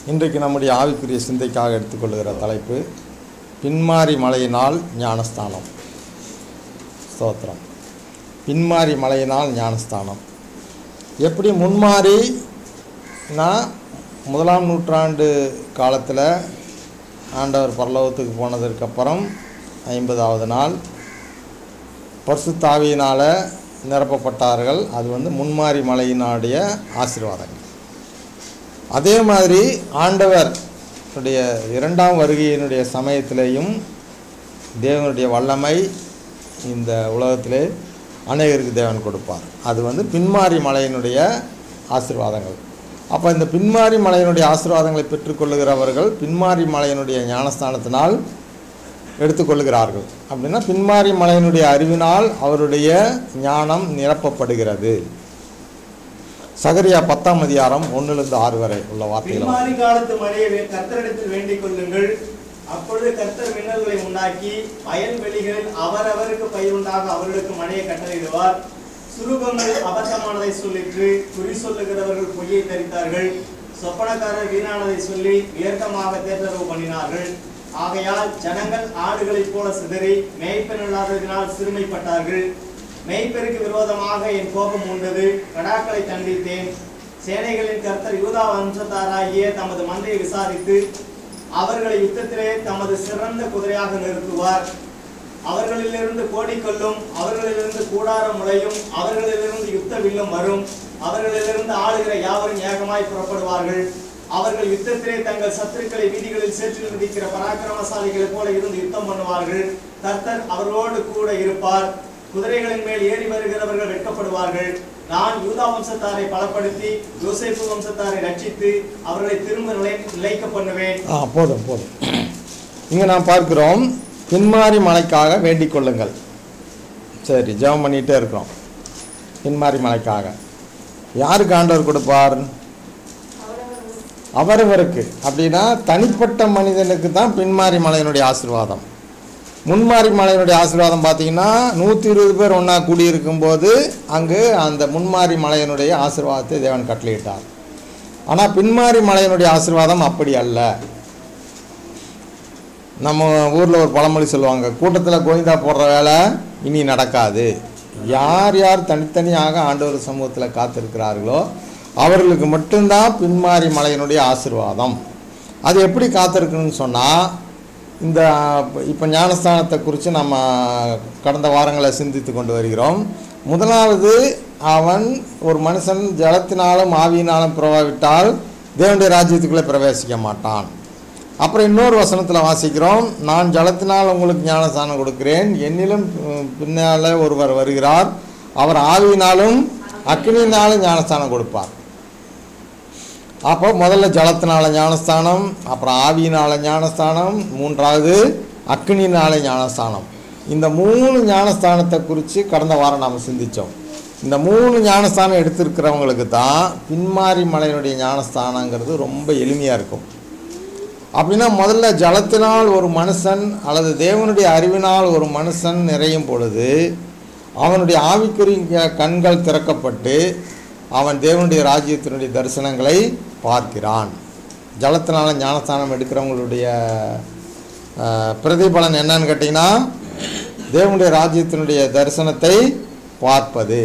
இன்றைக்கு நம்முடைய ஆவிக்குரிய சிந்தைக்காக எடுத்துக்கொள்கிற தலைப்பு பின்மாரி மலையினால் ஞானஸ்தானம் ஸ்தோத்திரம் பின்மாரி மலையினால் ஞானஸ்தானம் எப்படி முன்மாறினா முதலாம் நூற்றாண்டு காலத்தில் ஆண்டவர் பரலோகத்துக்கு போனதற்கப்புறம் ஐம்பதாவது நாள் பரிசுத்தாவியினால் நிரப்பப்பட்டார்கள் அது வந்து முன்மாரி மலையினுடைய ஆசீர்வாதங்கள் அதே மாதிரி ஆண்டவர் உடைய இரண்டாம் வருகையினுடைய சமயத்திலேயும் தேவனுடைய வல்லமை இந்த உலகத்திலே அநேகருக்கு தேவன் கொடுப்பார் அது வந்து பின்மாரி மலையினுடைய ஆசீர்வாதங்கள் அப்போ இந்த பின்மாரி மலையினுடைய ஆசீர்வாதங்களை பெற்றுக்கொள்ளுகிறவர்கள் பின்மாரி மலையினுடைய ஞானஸ்தானத்தினால் எடுத்துக்கொள்கிறார்கள் அப்படின்னா பின்மாரி மலையினுடைய அறிவினால் அவருடைய ஞானம் நிரப்பப்படுகிறது சகரியா பத்தாம் அதிகாரம் ஒன்றிலிருந்து ஆறு வரை உள்ள வார்த்தைகள் பின்மாறி காலத்து மழையை வே- கர்த்தரிடத்தில் வேண்டிக் கொள்ளுங்கள் அப்பொழுது கர்த்தர் மின்னல்களை உண்டாக்கி வயல்வெளிகளில் அவரவருக்கு பயிருண்டாக அவர்களுக்கு மழையை கட்டளையிடுவார் சுரூபங்கள் அபத்தமானதை சொல்லிற்று குறி சொல்லுகிறவர்கள் பொய்யை தரித்தார்கள் சொப்பனக்காரர் வீணானதை சொல்லி வியர்க்கமாக தேர்தரவு பண்ணினார்கள் ஆகையால் ஜனங்கள் ஆடுகளைப் போல சிதறி மேய்ப்பன் இல்லாததினால் சிறுமைப்பட்டார்கள் மேய்ப்பருக்கு விரோதமாக என் கோபம் உண்டது கடாக்களை தண்டித்தேன் சேனைகளின் கர்த்தர் யூதா வம்சத்தாராகிய தமது மந்தையை விசாரித்து அவர்களை யுத்தத்திலே தமது சிறந்த குதிரையாக நிறுத்துவார் அவர்களிலிருந்து கோடிக்கொல்லும் அவர்களிலிருந்து கூடாரம் முளையும் அவர்களிலிருந்து யுத்த வில்லும் வரும் அவர்களிலிருந்து ஆளுகிற யாவரும் ஏகமாய் புறப்படுவார்கள் அவர்கள் யுத்தத்திலே தங்கள் சத்துருக்களை வீதிகளில் சேற்றில் மிதிக்கிற பராக்கிரமசாலிகளைப் போல இருந்து யுத்தம் பண்ணுவார்கள் கர்த்தர் அவர்களோடு கூட இருப்பார் குதிரைகளின் மேல் ஏறி வருகிறவர்கள் வெட்கப்படுவார்கள் நான் யூதா வம்சத்தாரை பலப்படுத்தி யோசேப்பு வம்சத்தாரை ரட்சித்து அவர்களை திரும்ப நிலை நிலைக்க பண்ணுவேன் ஆ போதும் போதும் இங்கே நாம் பார்க்கிறோம் பின்மாரி மலைக்காக வேண்டிக் கொள்ளுங்கள் சரி ஜெபம் பண்ணிகிட்டே இருக்கிறோம் பின்மாரி மலைக்காக யாருக்கு ஆண்டவர் கொடுப்பார் அவரவருக்கு அப்படின்னா தனிப்பட்ட மனிதனுக்கு தான் பின்மாரி மலையினுடைய ஆசீர்வாதம் முன்மாரி மலையினுடைய ஆசீர்வாதம் பார்த்தீங்கன்னா நூற்றி இருபது பேர் ஒன்றா கூடியிருக்கும்போது அங்கு அந்த முன்மாரி மலையினுடைய ஆசீர்வாதத்தை தேவன் கட்டளையிட்டார் ஆனால் பின்மாரி மலையினுடைய ஆசீர்வாதம் அப்படி அல்ல நம்ம ஊரில் ஒரு பழமொழி சொல்லுவாங்க கூட்டத்தில் கோவிந்தா போடுற வேலை இனி நடக்காது யார் யார் தனித்தனியாக ஆண்டவர் சமூகத்தில் காத்திருக்கிறார்களோ அவர்களுக்கு மட்டும்தான் பின்மாரி மலையினுடைய ஆசீர்வாதம் அது எப்படி காத்திருக்கணும்னு சொன்னால் இந்த இப்போ ஞானஸ்தானத்தை குறித்து நம்ம கடந்த வாரங்களை சிந்தித்து கொண்டு வருகிறோம் முதலாவது அவன் ஒரு மனுஷன் ஜலத்தினாலும் ஆவியினாலும் பிரவாவிட்டால் தேவனுடைய ராஜ்யத்துக்குள்ளே பிரவேசிக்க மாட்டான் அப்புறம் இன்னொரு வசனத்தில் வாசிக்கிறோம் நான் ஜலத்தினால் உங்களுக்கு ஞானஸ்தானம் கொடுக்கிறேன் என்னிலும் உம், பின்னால ஒருவர் வருகிறார் அவர் ஆவியினாலும் அக்னியினாலும் ஞானஸ்தானம் கொடுப்பார் அப்போ முதல்ல ஜலத்தினால ஞானஸ்தானம் அப்புறம் ஆவியினால ஞானஸ்தானம் மூன்றாவது அக்னியினால ஞானஸ்தானம் இந்த மூணு ஞானஸ்தானத்தை குறித்து கடந்த வாரம் நாம் சிந்தித்தோம் இந்த மூணு ஞானஸ்தானம் எடுத்திருக்கிறவங்களுக்கு தான் பின்மாரி மலையினுடைய ஞானஸ்தானங்கிறது ரொம்ப எளிமையாக இருக்கும் அப்படின்னா முதல்ல ஜலத்தினால் ஒரு மனுஷன் அல்லது தேவனுடைய அறிவினால் ஒரு மனுஷன் நிறையும் பொழுது அவனுடைய ஆவிக்குரிய கண்கள் திறக்கப்பட்டு அவன் தேவனுடைய ராஜ்யத்தினுடைய தரிசனங்களை பார்க்கிறான் ஜலத்தினால ஞானஸ்தானம் எடுக்கிறவங்களுடைய அஹ், பிரதிபலன் என்னன்னு கேட்டிங்கன்னா தேவனுடைய ராஜ்யத்தினுடைய தரிசனத்தை பார்ப்பது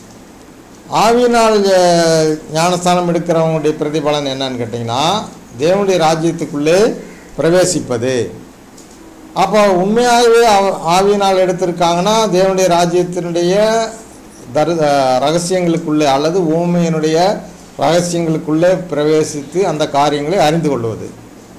ஆவியினால் அஹ், ஞானஸ்தானம் எடுக்கிறவங்களுடைய பிரதிபலன் என்னன்னு கேட்டிங்கன்னா தேவனுடைய ராஜ்யத்துக்குள்ளே பிரவேசிப்பது அப்போ உண்மையாகவே அவ- ஆவியினால் எடுத்திருக்காங்கன்னா தேவனுடைய ராஜ்யத்தினுடைய தரு அஹ், ரகசியங்களுக்குள்ளே அல்லது ஊமையினுடைய ரகசியங்களுக்குள்ளே பிரவேசித்து அந்த காரியங்களை அறிந்து கொள்வது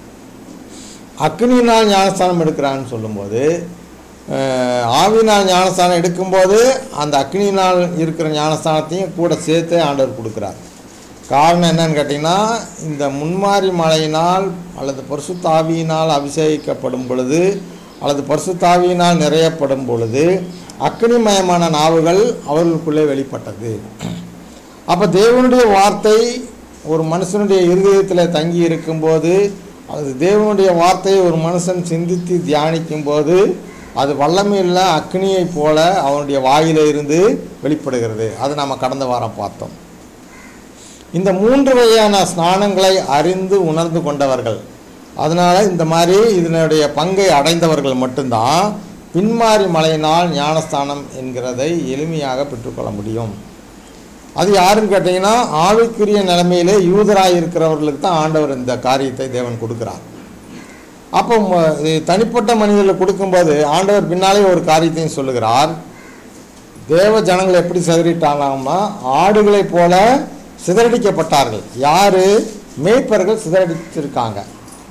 அக்னியினால் ஞானஸ்தானம் எடுக்கிறான்னு சொல்லும்போது அஹ், ஆவியினால் ஞானஸ்தானம் எடுக்கும்போது அந்த அக்னியினால் இருக்கிற ஞானஸ்தானத்தையும் கூட சேர்த்து ஆண்டவர் கொடுக்குறார் காரணம் என்னன்னு கேட்டிங்கன்னா இந்த முன்மாரி மலையினால் அல்லது பரிசுத்தாவியினால் அபிஷேகிக்கப்படும் பொழுது அல்லது பரிசுத்தாவியினால் நிறையப்படும் பொழுது அக்னிமயமான நாவுகள் அவர்களுக்குள்ளே வெளிப்பட்டது அப்போ தேவனுடைய வார்த்தை ஒரு மனுஷனுடைய இருதயத்தில் தங்கி இருக்கும்போது அது தேவனுடைய வார்த்தையை ஒரு மனுஷன் சிந்தித்து தியானிக்கும் போது அது வல்லமையுள்ள அக்னியைப் போல அவனுடைய வாயில இருந்து வெளிப்படுகிறது அது நம்ம கடந்த வாரம் பார்த்தோம் இந்த மூன்று வகையான ஸ்நானங்களை அறிந்து உணர்ந்து கொண்டவர்கள் அதனால் இந்த மாதிரி இதனுடைய பங்கை அடைந்தவர்கள் மட்டும்தான் பின்மாறி மலையினால் ஞானஸ்தானம் என்கிறதை எளிமையாக பெற்றுக்கொள்ள முடியும் அது யாருன்னு கேட்டிங்கன்னா ஆவிக்குரிய நிலைமையிலே யூதராக இருக்கிறவர்களுக்கு தான் ஆண்டவர் இந்த காரியத்தை தேவன் கொடுக்குறார் அப்போ ம- இது தனிப்பட்ட மனிதர்களுக்கு கொடுக்கும்போது ஆண்டவர் பின்னாலே ஒரு காரியத்தையும் சொல்லுகிறார் தேவ ஜனங்கள் எப்படி சிதறிட்டாங்கன்னா ஆடுகளைப் போல சிதறடிக்கப்பட்டார்கள் யாரு மேய்ப்பர்கள் சிதறடிச்சிருக்காங்க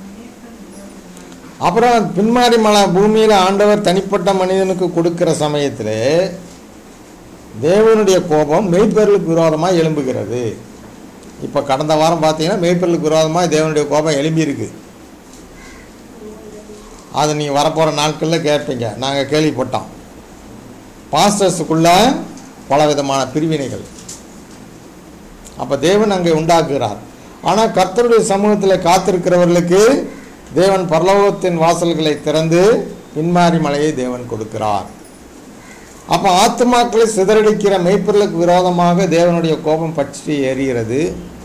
அப்புறம் பின்மாறி மலை பூமியில் ஆண்டவர் தனிப்பட்ட மனிதனுக்கு கொடுக்கிற சமயத்தில் தேவனுடைய கோபம் மெய்ப்பொருளுக்கு விரோதமாக எழும்புகிறது இப்போ கடந்த வாரம் பார்த்தீங்கன்னா மெய்ப்பொருளுக்கு விரோதமாக தேவனுடைய கோபம் எழும்பியிருக்கு அது நீ வரப்போகிற நாட்களில் கேட்பீங்க நாங்கள் கேள்விப்பட்டோம் பாஸ்டர்ஸுக்குள்ள பல விதமான பிரிவினைகள் அப்போ தேவன் அங்கே உண்டாக்குகிறார் ஆனால் கர்த்தருடைய சமூகத்தில் காத்திருக்கிறவர்களுக்கு தேவன் பரலோகத்தின் வாசல்களை திறந்து பின்மாரி மலையை தேவன் கொடுக்கிறார் அப்போ ஆத்துமாக்களை சிதறடிக்கிற மெய்ப்பொருளுக்கு விரோதமாக தேவனுடைய கோபம் பற்றி எரிகிறது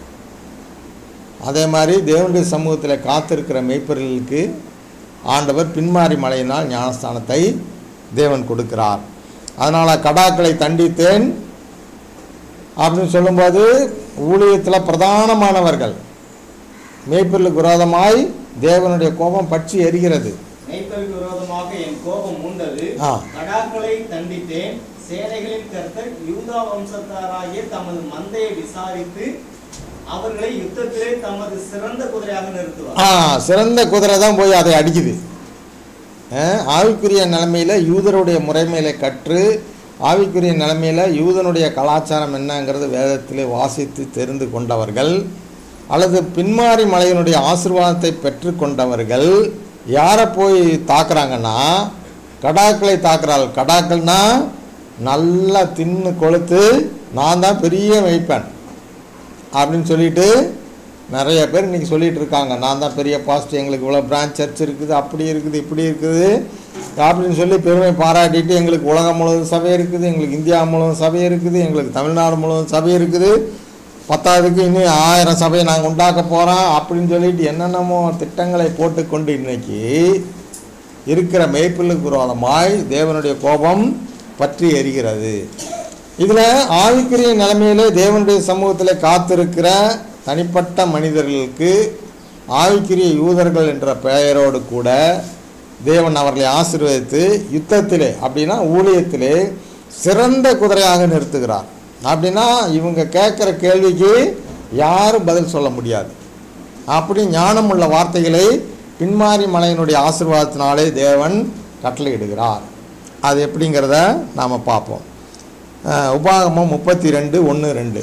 அதே மாதிரி தேவனுடைய சமூகத்தில் காத்திருக்கிற மெய்ப்பொருளுக்கு ஆண்டவர் பின்மாரி மலையினால் ஞானஸ்தானத்தை தேவன் கொடுக்கிறார் அதனால் கடாக்களை தண்டித்தேன் அப்படின்னு சொல்லும்போது ஊழியத்தில் பிரதானமானவர்கள் மேய்ப்பொருளுக்கு விரோதமாய் தேவனுடைய கோபம் பற்றி எரிகிறது மெய்ப்பருக்கு விரோதமாக என் கோபம் மூண்டது ஆ. கடாக்களை தண்டித்தேன் சேனைகளின் கர்த்தர் யூதா வம்சத்தாராகிய தமது மந்தையை விசாரித்து அவர்களை யுத்தத்திலே தமது சிறந்த குதிரையாக நிறுத்துவார் ஆ சிறந்த குதிரை தான் போய் அதை அடிக்குது ஆ, ஆவிக்குரிய நிலைமையில் யூதருடைய முறைமையில கற்று ஆவிக்குரிய நிலைமையில் யூதனுடைய கலாச்சாரம் என்னங்கிறது வேதத்திலே வாசித்து தெரிந்து கொண்டவர்கள் அல்லது பின்மாரி மலையினுடைய ஆசீர்வாதத்தை பெற்றுக்கொண்டவர்கள் யாரை போய் தாக்குறாங்கன்னா கடாக்களை தாக்குறாள் கடாக்கள்னா நல்லா தின்னு கொளுத்து நான் தான் பெரிய மெய்ப்பேன் அப்படின்னு சொல்லிட்டு நிறைய பேர் இன்றைக்கி சொல்லிட்டு இருக்காங்க நான் தான் பெரிய பாஸ்ட் எங்களுக்கு இவ்வளோ பிரான்ச் சர்ச் இருக்குது அப்படி இருக்குது இப்படி இருக்குது அப்படின்னு சொல்லி பெருமை பாராட்டிட்டு எங்களுக்கு உலகம் முழுவதும் சபை இருக்குது எங்களுக்கு இந்தியா முழுவதும் சபை இருக்குது எங்களுக்கு தமிழ்நாடு முழுவதும் சபை இருக்குது பத்தாவதுக்கு இன்னும் ஆயிரம் சபையை நாங்கள் உண்டாக்க போகிறோம் அப்படின்னு சொல்லிட்டு என்னென்னமோ திட்டங்களை போட்டுக்கொண்டு இன்னைக்கு இருக்கிற மேய்ப்பிலுக்கு விரோதமாய் தேவனுடைய கோபம் பற்றி எரிகிறது இதில் ஆவிக்குரிய நிலைமையிலே தேவனுடைய சமூகத்தில் காத்திருக்கிற தனிப்பட்ட மனிதர்களுக்கு ஆவிக்குரிய யூதர்கள் என்ற பெயரோடு கூட தேவன் அவர்களை ஆசீர்வதித்து யுத்தத்திலே அப்படின்னா ஊழியத்திலே சிறந்த குதிரையாக நிறுத்துகிறார் அப்படின்னா இவங்க கேட்குற கேள்விக்கு யாரும் பதில் சொல்ல முடியாது அப்படி ஞானமுள்ள வார்த்தைகளை பின்மாரி மலையினுடைய ஆசீர்வாதத்தினாலே தேவன் கட்டளையிடுகிறார் அது எப்படிங்கிறத நாம் பார்ப்போம் அஹ், உபாகமம் முப்பத்தி ரெண்டு ஒன்று ரெண்டு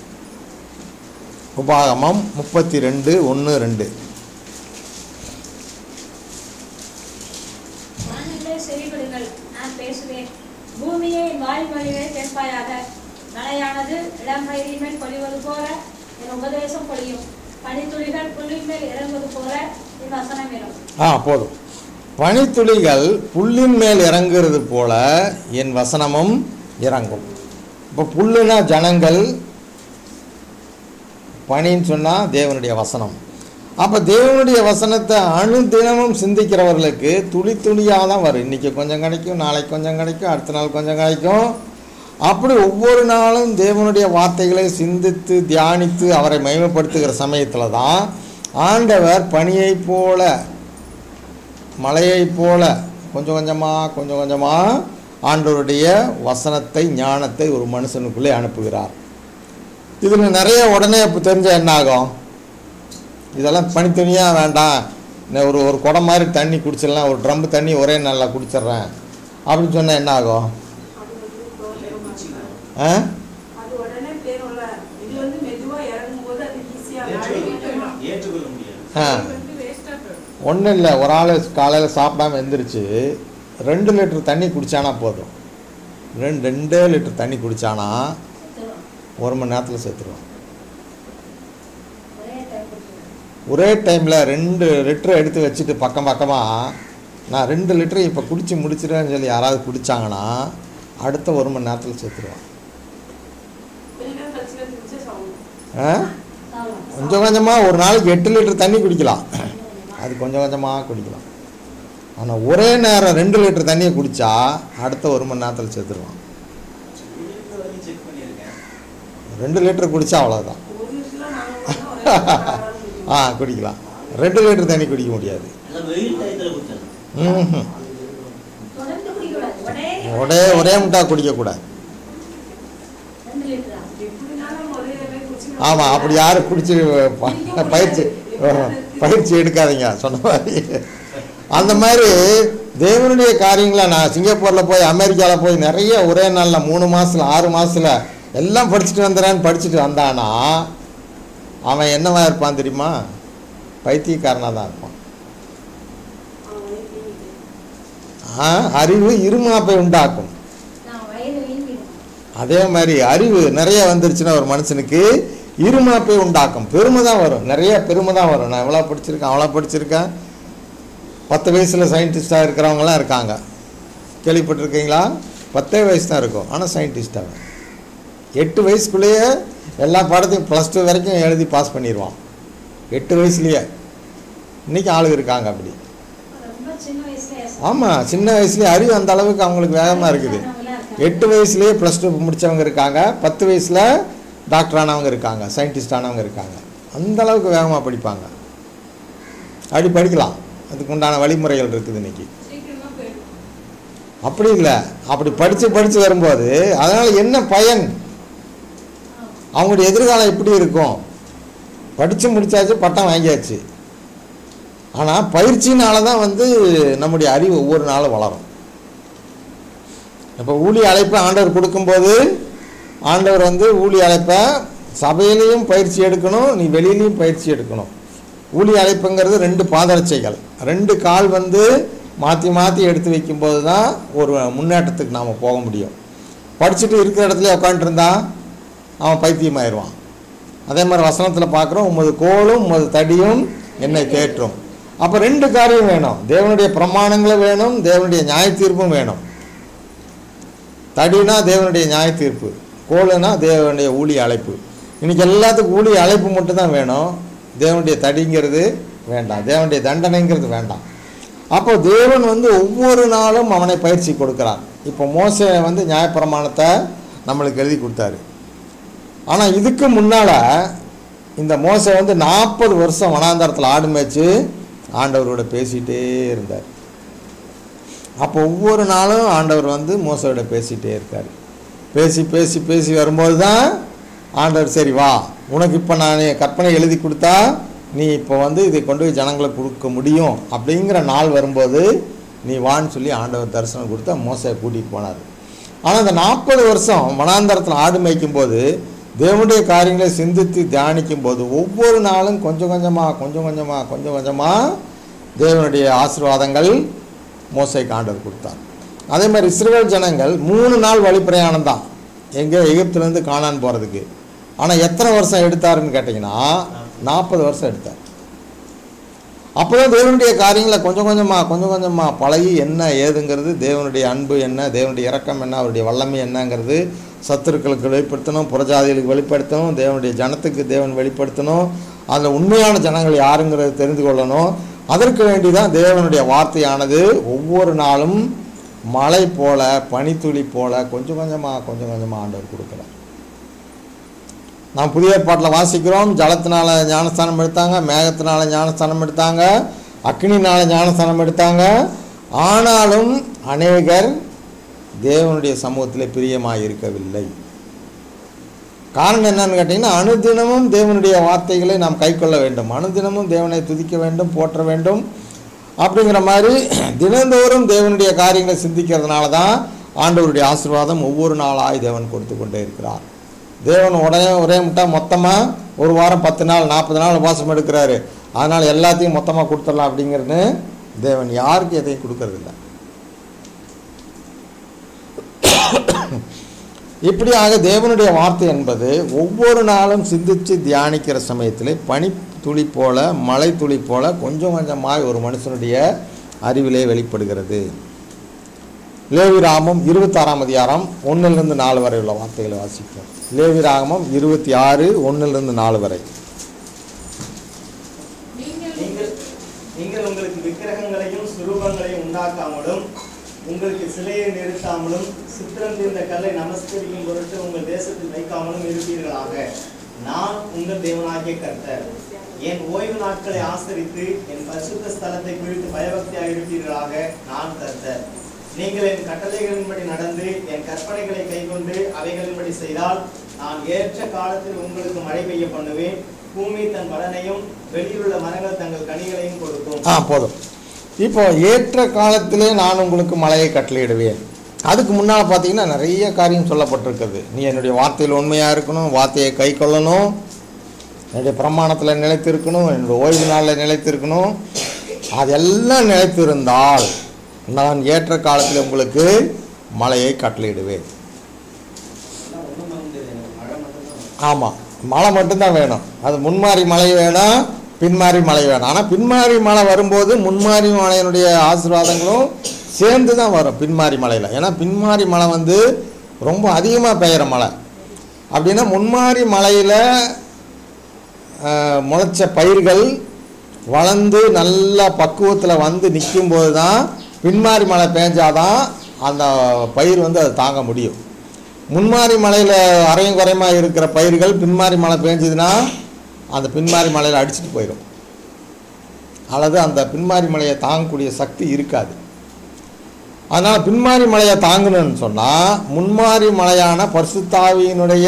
உபாகமம் முப்பத்தி ரெண்டு ஒன்று ரெண்டு வானங்களே செவிகொடுங்கள் நான் பேசுவேன் பூமியை என் வாய்மொழியை கேட்பாயாக மழையானது இளம்பயிரின் மேல் பொழிவது போல என் உபதேசம் பொழியும் பனித்துளிகள் புல்லின் மேல் இறங்குவது போல என் வசனம் இரும் ஆ போதும் பனித்துளிகள் புல்லின் மேல் இறங்குறது போல என் வசனமும் இறங்கும் இப்போ புல்லுனா ஜனங்கள் பனின்னு சொன்னால் தேவனுடைய வசனம் அப்போ தேவனுடைய வசனத்தை அணுதினமும் சிந்திக்கிறவர்களுக்கு துளி துளியாக தான் வரும் இன்றைக்கி கொஞ்சம் கிடைக்கும் நாளைக்கு கொஞ்சம் கிடைக்கும் அடுத்த நாள் கொஞ்சம் கிடைக்கும் அப்படி ஒவ்வொரு நாளும் தேவனுடைய வார்த்தைகளை சிந்தித்து தியானித்து அவரை மகிமைப்படுத்துகிற சமயத்தில் தான் ஆண்டவர் பனியைப் போல மலையைப் போல கொஞ்சம் கொஞ்சமாக கொஞ்சம் கொஞ்சமாக ஆண்டவருடைய வசனத்தை ஞானத்தை ஒரு மனுஷனுக்குள்ளே அனுப்புகிறார் இதில் நிறைய உடனே இப்போ தெரிஞ்ச என்ன ஆகும் இதெல்லாம் பனித்துணியாக வேண்டாம் நான் ஒரு ஒரு குடம் மாதிரி தண்ணி குடிச்சிடலாம் ஒரு ட்ரம்பு தண்ணி ஒரே நல்லா குடிச்சிடுறேன் அப்படின்னு சொன்னால் என்ன ஆகும் அது வந்து தோன்ற மாட்டாங்க. ஆ அது உடனே தேரும்ல இது வந்து மெதுவா இறங்கும் போது அது ஈஸியா ஏற்றுக்கொள்ள ஏற்றுக்கொள்ள முடியாது ஆ வந்து வேஸ்டா போயிடும் ஒன்றும் இல்லை ஒரு ஆள் காலையில் சாப்பிடாம எந்திரிச்சு ரெண்டு லிட்டர் தண்ணி குடித்தானா போதும் ரெண்டு ரெண்டே லிட்டர் தண்ணி குடித்தானா செத்துரும். ஒரு மணி நேரத்தில் செத்துருவான் ஒரே டைம் கொடுத்துருவேன் ஒரே டைமில் ரெண்டு லிட்டர் எடுத்து வச்சுட்டு பக்கம் பக்கமாக நான் ரெண்டு லிட்டர் இப்போ குடிச்சு முடிச்சிடுறேன்னு சொல்லி யாராவது குடித்தாங்கன்னா அடுத்த ஒரு மணி நேரத்தில் செத்துருவான் கொஞ்ச நேரம் கழிச்சு கழிச்சு சாப்பிடும் ஆ கொஞ்சம் கொஞ்சமாக ஒரு நாளைக்கு எட்டு லிட்டர் தண்ணி குடிக்கலாம் அது கொஞ்சம் கொஞ்சமாக குடிக்கலாம் ஆனால் ஒரே நேரம் ரெண்டு லிட்டர் தண்ணியை குடித்தா அடுத்த ஒரு மணி நேரத்தில் செத்துருவான் இருக்கிற வரைக்கும் செக் பண்ணியிருக்கேன் ரெண்டு லிட்டர் குடித்தா அவ்வளோதான் ஒரு நிமிஷத்துல நாங்க ஒண்ணு ஆ குடிக்கலாம் ரெண்டு லிட்டர் தண்ணி குடிக்க முடியாது எல்லாம் வெயில் டயத்தில் குடிச்சாங்க ம்ஹும். தொடர்ந்து குடிக்கக்கூடாது ஒரே ஒரே ஒரே முட்டா குடிக்கக்கூடாது ரெண்டு லிட்டரா எப்படினாலும் ஒரே தடவை குடிச்சு ஆமாம் அப்படி யாரும் குடிச்சு ப- பயிற்சி பயிற்சி எடுக்காதீங்க சொன்ன மாதிரி அந்த மாதிரி தேவனுடைய காரியங்களை நான் சிங்கப்பூரில் போய் அமெரிக்காவில் போய் நிறைய ஒரே நாளில் மூணு மாதத்தில் ஆறு மாதத்தில் எல்லாம் படிச்சுட்டு வந்துடுறேன்னு படிச்சுட்டு வந்தானா அவன் என்னவா இருப்பான் தெரியுமா பைத்தியக்காரனாக தான் இருப்பான் ஆ, அறிவு இருமாப்பை உண்டாக்கும் நான் வயது வீங்கிடும் அதே மாதிரி அறிவு நிறைய வந்துருச்சுன்னா ஒரு மனுஷனுக்கு இருமாப்பை உண்டாக்கும் பெருமை தான் வரும் நிறைய பெருமை தான் வரும் நான் இவ்வளோ படிச்சிருக்கேன் அவ்வளோ படிச்சிருக்கேன் பத்து வயசில் சயின்டிஸ்டாக இருக்கிறவங்களாம் இருக்காங்க கேள்விப்பட்டிருக்கீங்களா பத்தே வயசு தான் இருக்கும் ஆனால் சயின்டிஸ்டாக எட்டு வயசுக்குள்ளேயே எல்லா பாடத்தையும் ப்ளஸ் டூ வரைக்கும் எழுதி பாஸ் பண்ணிடுவான் எட்டு வயசுலேயே இன்றைக்கி ஆளுங்க இருக்காங்க அப்படி ரொம்ப சின்ன வயசுல ஆமாம் சின்ன வயசுலேயே அறிவு அந்த அளவுக்கு அவங்களுக்கு வேகமாக இருக்குது எட்டு வயசுலேயே ப்ளஸ் டூ முடித்தவங்க இருக்காங்க பத்து வயசில் டாக்டர் ஆனவங்க இருக்காங்க சயின்டிஸ்ட் ஆனவங்க இருக்காங்க அந்த அளவுக்கு வேகமாக படிப்பாங்க அப்படி படிக்கலாம் அதுக்கு உண்டான வழிமுறைகள் இருக்குது இன்னைக்கு சீக்கிரமா போயிடும் அப்படி இல்லை அப்படி படித்து படித்து வரும்போது அதனால் என்ன பயன் அவங்களுடைய எதிர்காலம் எப்படி இருக்கும் படித்து முடிச்சாச்சு பட்டம் வாங்கியாச்சு ஆனால் பயிற்சினால தான் வந்து நம்முடைய அறிவு ஒவ்வொரு நாளும் வளரும் இப்போ ஊழி அழைப்பை ஆண்டவர் கொடுக்கும்போது ஆண்டவர் வந்து ஊழி அழைப்பை சபையிலையும் பயிற்சி எடுக்கணும் நீ வெளியிலையும் பயிற்சி எடுக்கணும் ஊழி அழைப்புங்கிறது ரெண்டு பாதரட்சைகள் ரெண்டு கால் வந்து மாற்றி மாற்றி எடுத்து வைக்கும்போது தான் ஒரு முன்னேற்றத்துக்கு நாம் போக முடியும் படிச்சுட்டு இருக்கிற இடத்துல உட்காந்துருந்தா அவன் பைத்தியமாயிடுவான் அதே மாதிரி வசனத்தில் பார்க்குறோம் உமது கோலும் உமது தடியும் என்னை தேற்றும் அப்போ ரெண்டு காரியம் வேணும் தேவனுடைய பிரமாணங்களும் வேணும் தேவனுடைய நியாய தீர்ப்பும் வேணும் தடினா தேவனுடைய நியாய தீர்ப்பு கோலுனா தேவனுடைய ஊழிய அழைப்பு இன்னைக்கு எல்லாத்துக்கும் ஊழிய அழைப்பு மட்டும் தான் வேணும் தேவனுடைய தடிங்கிறது வேண்டாம் தேவனுடைய தண்டனைங்கிறது வேண்டாம் அப்போ தேவன் வந்து ஒவ்வொரு நாளும் அவனை பயிற்சி கொடுக்கிறார் இப்போ மோசே வந்து நியாயப்பிரமாணத்தை நம்மளுக்கு எழுதி கொடுத்தாரு ஆனால் இதுக்கு முன்னால் இந்த மோசை வந்து நாற்பது வருஷம் வனாந்தரத்தில் ஆடு மேய்ச்சி ஆண்டவரோட பேசிகிட்டே இருந்தார் அப்போ ஒவ்வொரு நாளும் ஆண்டவர் வந்து மோசையோட பேசிகிட்டே இருக்கார் பேசி பேசி பேசி வரும்போது தான் ஆண்டவர் சரி வா உனக்கு இப்போ நான் கற்பனை எழுதி கொடுத்தா நீ இப்போ வந்து இதை கொண்டு போய் ஜனங்களுக்கு கொடுக்க முடியும் அப்படிங்கிற நாள் வரும்போது நீ வான்னு சொல்லி ஆண்டவர் தரிசனம் கொடுத்தா மோசையை கூட்டிகிட்டு போனார் ஆனால் அந்த நாற்பது வருஷம் வனாந்தரத்தில் ஆடு மேய்க்கும் போது தேவனுடைய காரியங்களை சிந்தித்து தியானிக்கும் போது ஒவ்வொரு நாளும் கொஞ்சம் கொஞ்சமாக கொஞ்சம் கொஞ்சமாக கொஞ்சம் கொஞ்சமாக தேவனுடைய ஆசீர்வாதங்கள் மோசைக்கு ஆண்டவர் கொடுத்தார் அதே மாதிரி இஸ்ரேல் ஜனங்கள் மூணு நாள் வழிப்பிரயாணம் தான் எங்கே எகிப்துலேருந்து காணான் போகிறதுக்கு ஆனால் எத்தனை வருஷம் எடுத்தாருன்னு கேட்டிங்கன்னா நாற்பது வருஷம் எடுத்தார் அப்போ தான் தேவனுடைய காரியங்களை கொஞ்சம் கொஞ்சமாக கொஞ்சம் கொஞ்சமாக பழகி என்ன ஏதுங்கிறது தேவனுடைய அன்பு என்ன தேவனுடைய இரக்கம் என்ன அவருடைய வல்லமை என்னங்கிறது சத்துருக்களுக்கு வெளிப்படுத்தணும் புறஜாதிகளுக்கு வெளிப்படுத்தணும் தேவனுடைய ஜனத்துக்கு தேவன் வெளிப்படுத்தணும் அதில் உண்மையான ஜனங்கள் யாருங்கிறத தெரிந்து கொள்ளணும் அதற்கு வேண்டி தான் தேவனுடைய வார்த்தையானது ஒவ்வொரு நாளும் மழை போல பனித்துளி போல கொஞ்சம் கொஞ்சமாக கொஞ்சம் கொஞ்சமாக ஆண்டவர் கொடுக்குறார் நாம் புதிய ஏற்பாட்டில் வாசிக்கிறோம் ஜலத்தினால ஞானஸ்தானம் எடுத்தாங்க மேகத்தினால ஞானஸ்தானம் எடுத்தாங்க அக்னினால ஞானஸ்தானம் எடுத்தாங்க ஆனாலும் அநேகர் தேவனுடைய சமூகத்தில் பிரியமாக இருக்கவில்லை காரணம் என்னன்னு கேட்டிங்கன்னா அனுதினமும் தேவனுடைய வார்த்தைகளை நாம் கைக்கொள்ள வேண்டும் அனுதினமும் தேவனை துதிக்க வேண்டும் போற்ற வேண்டும் அப்படிங்கிற மாதிரி தினந்தோறும் தேவனுடைய காரியங்களை சிந்திக்கிறதுனால தான் ஆண்டவருடைய ஆசீர்வாதம் ஒவ்வொரு நாளாய் தேவன் கொடுத்து கொண்டே இருக்கிறார் தேவன் உடனே ஒரே முட்டா மொத்தமாக ஒரு வாரம் பத்து நாள் நாற்பது நாள் உபாசம் எடுக்கிறாரு அதனால் எல்லாத்தையும் மொத்தமாக கொடுத்துடலாம் அப்படிங்கிறது தேவன் யாருக்கும் எதையும் கொடுக்கறதில்ல இப்படியாக தேவனுடைய வார்த்தை என்பது ஒவ்வொரு நாளும் சிந்தித்து தியானிக்கிற சமயத்தில் பனி துளி போல மழை துளி போல கொஞ்சம் கொஞ்சமாய் ஒரு மனுஷனுடைய அறிவிலே வெளிப்படுகிறது லேவிராமம் இருபத்தாறாம் அதிகாரம் ஒன்றிலிருந்து நாலு வரை உள்ள வார்த்தைகளை வாசிப்போம் லேவிராகமம் இருபத்தி ஆறு ஒன்றிலிருந்து நாலு வரை நீங்கள் நீங்கள் உங்களுக்கு விக்கிரகங்களையும் சுரூபங்களையும் உண்டாக்காமலும் உங்களுக்கு சிலையை நிறுத்தாமலும் சித்திரம் தீர்ந்த கல்லை நமஸ்கரிக்கும் பொருட்டு உங்கள் தேசத்தில் வைக்காமலும் இருப்பீர்களாக நான் உங்கள் தேவனாகிய கர்த்தர் என் ஓய்வு நாட்களை ஆசரித்து என் பரிசுத்த ஸ்தலத்தை குறித்து பயபக்தியாக இருப்பீர்களாக நான் கர்த்தர் நீங்கள் என் கட்டளைகளின்படி நடந்து என் கற்பனைகளை கைக்கொண்டு அவைகளின்படி செய்தால் நான் ஏற்ற காலத்தில் உங்களுக்கு மழை பெய்ய பண்ணுவேன் பூமி தன் பலனையும் வெளியிலுள்ள மரங்கள் தங்கள் கனிகளையும் கொடுக்கும் ஆ போதும் இப்போ ஏற்ற காலத்திலே நான் உங்களுக்கு மழையை கட்டளையிடுவேன் அதுக்கு முன்னால் பார்த்தீங்கன்னா நிறைய காரியம் சொல்லப்பட்டிருக்குது நீ என்னுடைய வார்த்தையில் உண்மையாக இருக்கணும் வார்த்தையை கை கொள்ளணும் என்னுடைய பிரமாணத்தில் நிலைத்திருக்கணும் என்னுடைய ஓய்வு நாளில் நிலைத்திருக்கணும் அதெல்லாம் நிலைத்திருந்தால் நான் ஏற்ற காலத்தில் உங்களுக்கு மழையை கட்டளையிடுவேன் எல்லாம் ஒண்ணும் பண்ண முடியாது எனக்கு மழை மட்டும்தான் ஆமாம் மழை மட்டும்தான் வேணும் அது முன்மாறி மழை வேணும் பின்மாறி மழை வேணும் ஆனால் பின்மாறி மழை வரும்போது முன்மாறி மழையினுடைய ஆசீர்வாதங்களும் சேர்ந்து தான் வரும் பின்மாறி மழையில் ஏன்னா பின்மாறி மழை வந்து ரொம்ப அதிகமாக பெய்கிற மழை அப்படின்னா முன்மாறி மழையில் முளைச்ச பயிர்கள் வளர்ந்து நல்ல பக்குவத்தில் வந்து நிற்கும்போது தான் பின்மாறி மழை பேஞ்சாதான் அந்த பயிர் வந்து அதை தாங்க முடியும் முன்மாரி மலையில் அரையும் குறையுமா இருக்கிற பயிர்கள் பின்மாரி மழை பேஞ்சதுன்னா அந்த பின்மாரி மலையில் அடிச்சிட்டு போயிடும் அல்லது அந்த பின்மாரி மலையை தாங்கக்கூடிய சக்தி இருக்காது அதனால் பின்மாரி மலையை தாங்கணும்னு சொன்னால் முன்மாரி மலையான பரிசுத்தாவியினுடைய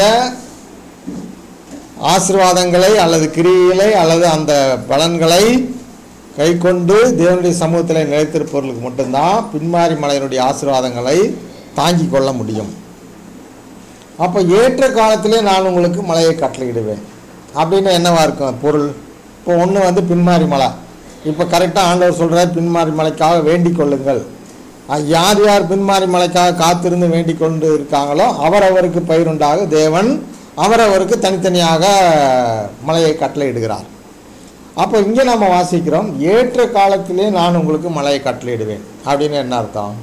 ஆசீர்வாதங்களை அல்லது கிரியைகளை அல்லது அந்த பலன்களை கைக்கொண்டு தேவனுடைய சமூகத்தில் நிலைத்திருப்பவர்களுக்கு மட்டும்தான் பின்மாரி மலையினுடைய ஆசீர்வாதங்களை தாங்கிக் கொள்ள முடியும் அப்போ ஏற்ற காலத்திலே நான் உங்களுக்கு மலையை கட்டளையிடுவேன் அப்படின்னு என்னவா இருக்கும் பொருள் இப்போ ஒன்று வந்து பின்மாரி மலை இப்போ கரெக்டாக ஆண்டவர் சொல்கிறார் பின்மாரி மலைக்காக வேண்டிக் கொள்ளுங்கள் அஹ் யார் யார் பின்மாரி மலைக்காக காத்திருந்து வேண்டிக் கொண்டு இருக்காங்களோ அவரவருக்கு பயிருண்டாக தேவன் அவரவருக்கு தனித்தனியாக மலையை கட்டளையிடுகிறார் அப்போ இங்கே நம்ம வாசிக்கிறோம் ஏற்ற காலத்திலே நான் உங்களுக்கு மலையை கட்டளையிடுவேன் அப்படின்னு என்ன அர்த்தம்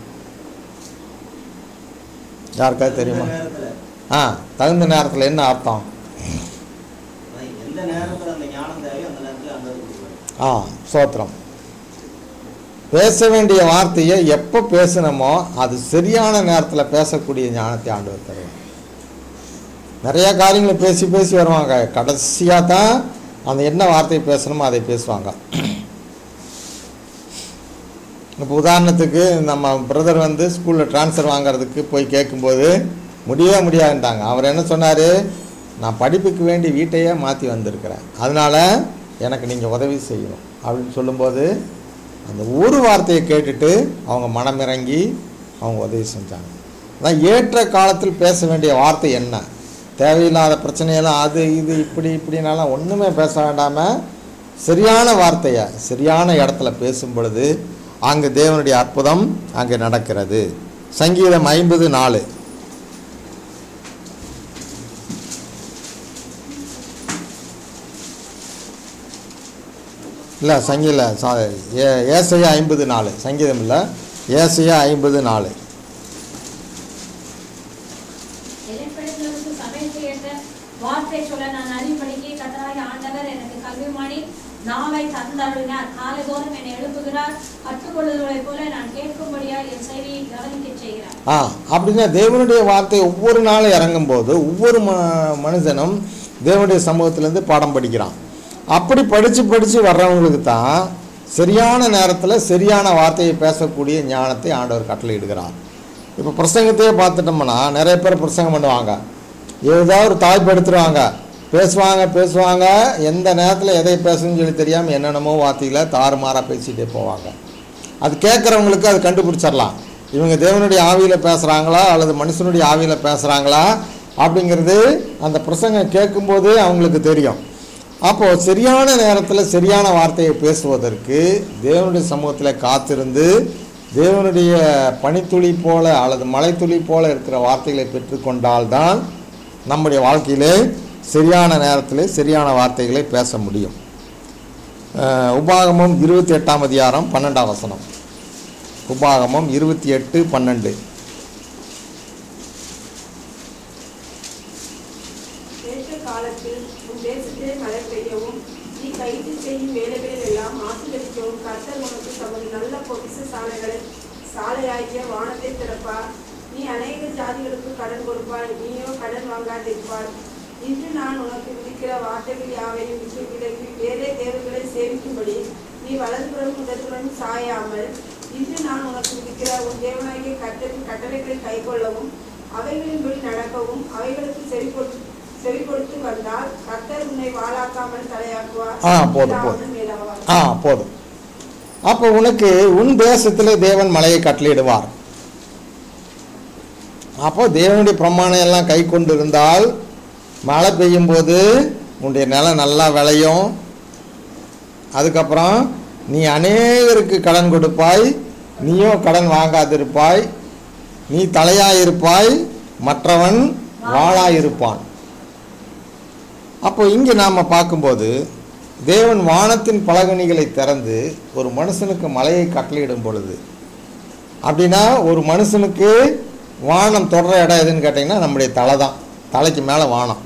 யாருக்காவது தெரியுமா எந்த நேரத்துல ஆ தகுந்த நேரத்தில் என்ன அர்த்தம் அதான் எந்த நேரத்துல அந்த ஞானம் தேவையோ அந்த நேரத்துல அந்த கொடுக்குறாரு ஆ சோத்திரம் பேச வேண்டிய வார்த்தையை எப்போ பேசணுமோ அது சரியான நேரத்தில் பேசக்கூடிய ஞானத்தை ஆண்டவர் தருவார் நிறைய காரியங்களை பேசி பேசி வருவாங்க கடைசியாக தான் அந்த என்ன வார்த்தையை பேசணுமோ அதை பேசுவாங்க இப்போ உதாரணத்துக்கு நம்ம பிரதர் வந்து ஸ்கூலில் ட்ரான்ஸ்ஃபர் வாங்குறதுக்கு போய் கேட்கும்போது முடியவே முடியாதுன்ட்டாங்க அவர் என்ன சொன்னார் நான் படிப்புக்கு வேண்டி வீட்டையே மாற்றி வந்திருக்கிறேன் அதனால் எனக்கு நீங்கள் உதவி செய்யணும் அப்படின்னு சொல்லும்போது அந்த ஒரு வார்த்தையை கேட்டுட்டு அவங்க மனமிறங்கி அவங்க உதவி செஞ்சாங்க அதான் ஏற்ற காலத்தில் பேச வேண்டிய வார்த்தை என்ன தேவையில்லாத பிரச்சனையெல்லாம் அது இது இப்படி இப்படினாலாம் ஒன்றுமே பேச வேண்டாமல் சரியான வார்த்தையை சரியான இடத்துல பேசும் பொழுது அங்கே தேவனுடைய அற்புதம் அங்கே நடக்கிறது சங்கீதம் ஐம்பது நாலு இல்லை சங்கீல சா ஏ ஏசையா ஐம்பது நாலு சங்கீதம் இல்லை ஏசையா ஐம்பது நாலு எலிப்படத்திலிருந்து சபைக்கு ஏற்ற வார்த்தை சொல்ல நான் அறிவுபடிக்கு கத்தராகி ஆண்டவர் எனக்கு கல்விமானி நாவை தந்தருளினார் காலைதோறும் என்னை எழுப்புகிறார் கற்றுக்கொள்ளுதலைப் போல நான் கேட்கும்படியா என் செய்தியை கவனிக்கச் செய்கிறார் ஆ அப்படின்னா தேவனுடைய வார்த்தை ஒவ்வொரு நாளும் இறங்கும்போது ஒவ்வொரு ம மனுஷனும் தேவனுடைய சமூகத்திலேருந்து பாடம் படிக்கிறான் அப்படி படித்து படித்து வர்றவங்களுக்கு தான் சரியான நேரத்தில் சரியான வார்த்தையை பேசக்கூடிய ஞானத்தை ஆண்டவர் கட்டளையிடுகிறார் இப்போ பிரசங்கத்தையே பார்த்துட்டோம்னா நிறைய பேர் பிரசங்கம் பண்ணுவாங்க ஏதாவது ஒரு தாய்ப்பு எடுத்துருவாங்க பேசுவாங்க பேசுவாங்க எந்த நேரத்தில் எதை பேசணும்னு சொல்லி தெரியாமல் என்னென்னமோ வார்த்தைகளை தாறுமாறாக பேசிகிட்டே போவாங்க அது கேட்குறவங்களுக்கு அது கண்டுபிடிச்சிடலாம் இவங்க தேவனுடைய ஆவியில் பேசுகிறாங்களா அல்லது மனுஷனுடைய ஆவியில் பேசுகிறாங்களா அப்படிங்கிறது அந்த பிரசங்கம் கேட்கும்போதே அவங்களுக்கு தெரியும் அப்போது சரியான நேரத்தில் சரியான வார்த்தையை பேசுவதற்கு தேவனுடைய சமூகத்தில் காத்திருந்து தேவனுடைய பனித்துளி போல அல்லது மலைத்துளி போல இருக்கிற வார்த்தைகளை பெற்றுக்கொண்டால்தான் நம்முடைய வாழ்க்கையிலே சரியான நேரத்தில் சரியான வார்த்தைகளை பேச முடியும் அஹ் உபாகமம் இருபத்தி எட்டாம் அதிகாரம் பன்னெண்டாம் வசனம் உபாகமம் இருபத்தி எட்டு பன்னெண்டு ஏற்ற காலத்தில் உன் தேசத்திலே மழை பெய்யவும் நீ கைது செய்யும் வேலைகளில் எல்லாம் எல்லாம் ஆசீர்வதிக்கவும் கர்த்தர் உனக்கு தமது நல்ல பொக்கிஷ சாலைகளை சாலையாகிய வானத்தை திறப்பார் நீ அநேக ஜாதிகளுக்கு கடன் கொடுப்பாய் நீயோ கடன் வாங்காதிருப்பாய் இன்று நான் உனக்கு விதிக்கிற வார்த்தைகள் யாவையும் விட்டு விலகி வேறே தேவர்களை சேவிக்கும்படி நீ வலதுபுறம் இடத்துடன் சாயாமல் இன்று நான் உனக்கு விதிக்கிற உன் தேவனாகிய கர்த்தரின் கட்டளைகளை கைக்கொள்ளவும் அவைகளின்படி நடக்கவும் அவைகளுக்கு செவி கொடுத்து செவி கொடுத்து வந்தால் கர்த்தர் உன்னை வாழாக்காமல் தலையாக்குவார் ஆ, போதும், போதும். இல்லாமல் மேலாவார் ஆ போதும் அப்போ உனக்கு உன் தேசத்திலே தேவன் மலையை கட்டளையிடுவார் அப்போ தேவனுடைய பிரமாணம் எல்லாம் கை கொண்டு இருந்தால் மழை பெய்யும் போது உன்னுடைய நிலம் நல்லா விளையும் அதுக்கப்புறம் நீ அநேகருக்கு கடன் கொடுப்பாய் நீயோ கடன் வாங்காதிருப்பாய் நீ தலையாயிருப்பாய் மற்றவன் வாளாயிருப்பான் அப்போ இங்கே நாம் பார்க்கும்போது தேவன் வானத்தின் பலகணிகளை திறந்து ஒரு மனுஷனுக்கு மலையை கட்டளையிடும் பொழுது அப்படின்னா ஒரு மனுஷனுக்கு வானம் தொடர இடம் எதுன்னு கேட்டிங்கன்னா நம்முடைய தலை தான் தலைக்கு மேலே வானம்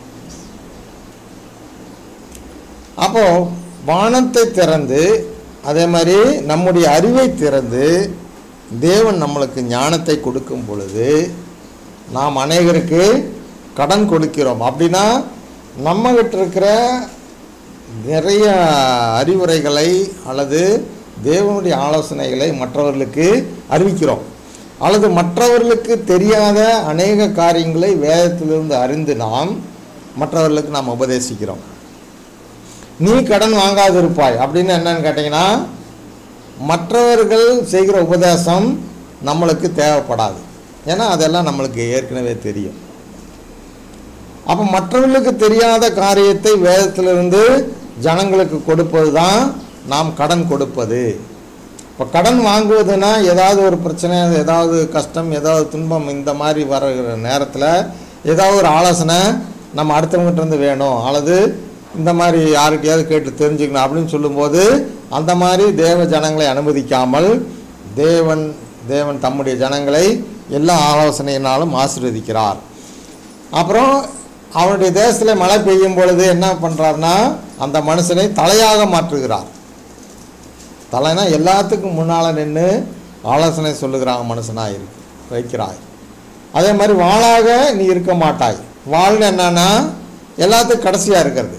அப்போ வானத்தை திறந்து அதே மாதிரி நம்முடைய அறிவை திறந்து தேவன் நம்மளுக்கு ஞானத்தை கொடுக்கும் பொழுது நாம் அநேகருக்கு கடன் கொடுக்கிறோம் அப்படின்னா நம்மகிட்ட இருக்கிற நிறைய அறிவுரைகளை அல்லது தேவனுடைய ஆலோசனைகளை மற்றவர்களுக்கு அறிவிக்கிறோம் அல்லது மற்றவர்களுக்கு தெரியாத அநேக காரியங்களை வேதத்திலிருந்து அறிந்து நாம் மற்றவர்களுக்கு நாம் உபதேசிக்கிறோம் நீ கடன் வாங்காதிருப்பாய் அப்படின்னு என்னன்னு கேட்டிங்கன்னா மற்றவர்கள் செய்கிற உபதேசம் நம்மளுக்கு தேவைப்படாது ஏன்னா அதெல்லாம் நம்மளுக்கு ஏற்கனவே தெரியும் அப்போ மற்றவர்களுக்கு தெரியாத காரியத்தை வேதத்திலிருந்து ஜனங்களுக்கு கொடுப்பது தான் நாம் கடன் கொடுப்பது இப்போ கடன் வாங்குவதுன்னா ஏதாவது ஒரு பிரச்சனை ஏதாவது கஷ்டம் ஏதாவது துன்பம் இந்த மாதிரி வருகிற நேரத்தில் ஏதாவது ஒரு ஆலோசனை நம்ம அடுத்தவங்ககிட்ட இருந்து வேணும் அல்லது இந்த மாதிரி யார்கிட்டயாவது கேட்டு தெரிஞ்சுக்கணும் அப்படின்னு சொல்லும்போது அந்த மாதிரி தேவ ஜனங்களை அனுமதிக்காமல் தேவன் தேவன் தம்முடைய ஜனங்களை எல்லா ஆலோசனையினாலும் ஆசீர்வதிக்கிறார் அப்புறம் அவனுடைய தேசத்தில் மழை பெய்யும் பொழுது என்ன பண்ணுறாருனா அந்த மனுஷனை தலையாக மாற்றுகிறார் தலைனா எல்லாத்துக்கும் முன்னால் நின்று ஆலோசனை சொல்லுகிறாங்க மனுஷனாக இருக்கு வைக்கிறாய் அதே மாதிரி வாளாக நீ இருக்க மாட்டாய் வாழ்னு என்னன்னா எல்லாத்துக்கும் கடைசியாக இருக்கிறது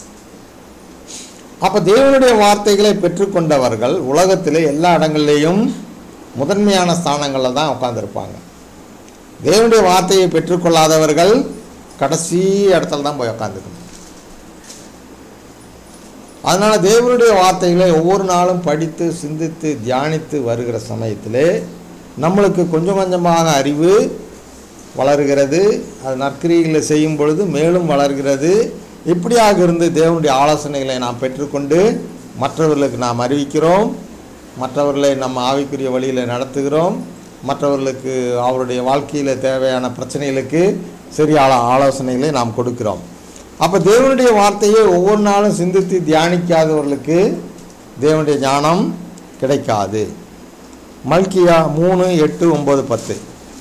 அப்போ தேவனுடைய வார்த்தைகளை பெற்றுக்கொண்டவர்கள் உலகத்திலே எல்லா இடங்கள்லேயும் முதன்மையான ஸ்தானங்களில் தான் உட்காந்துருப்பாங்க தேவனுடைய வார்த்தையை பெற்றுக்கொள்ளாதவர்கள் கடைசி இடத்துல தான் போய் உட்காந்துக்கணும் அதனால் தேவனுடைய வார்த்தைகளை ஒவ்வொரு நாளும் படித்து சிந்தித்து தியானித்து வருகிற சமயத்திலே நம்மளுக்கு கொஞ்சம் கொஞ்சமாக அறிவு வளர்கிறது அது நற்கிரிகளை செய்யும் பொழுது மேலும் வளர்கிறது இப்படியாக இருந்து தேவனுடைய ஆலோசனைகளை நாம் பெற்றுக்கொண்டு மற்றவர்களுக்கு நாம் அறிவிக்கிறோம் மற்றவர்களை நம்ம ஆவிக்குரிய வழியில் நடத்துகிறோம் மற்றவர்களுக்கு அவருடைய வாழ்க்கையில் தேவையான பிரச்சனைகளுக்கு சரியான ஆலோசனைகளை நாம் கொடுக்கிறோம் அப்போ தேவனுடைய வார்த்தையை ஒவ்வொரு நாளும் சிந்தித்து தியானிக்காதவர்களுக்கு தேவனுடைய ஞானம் கிடைக்காது மல்கியா மூணு எட்டு ஒம்பது பத்து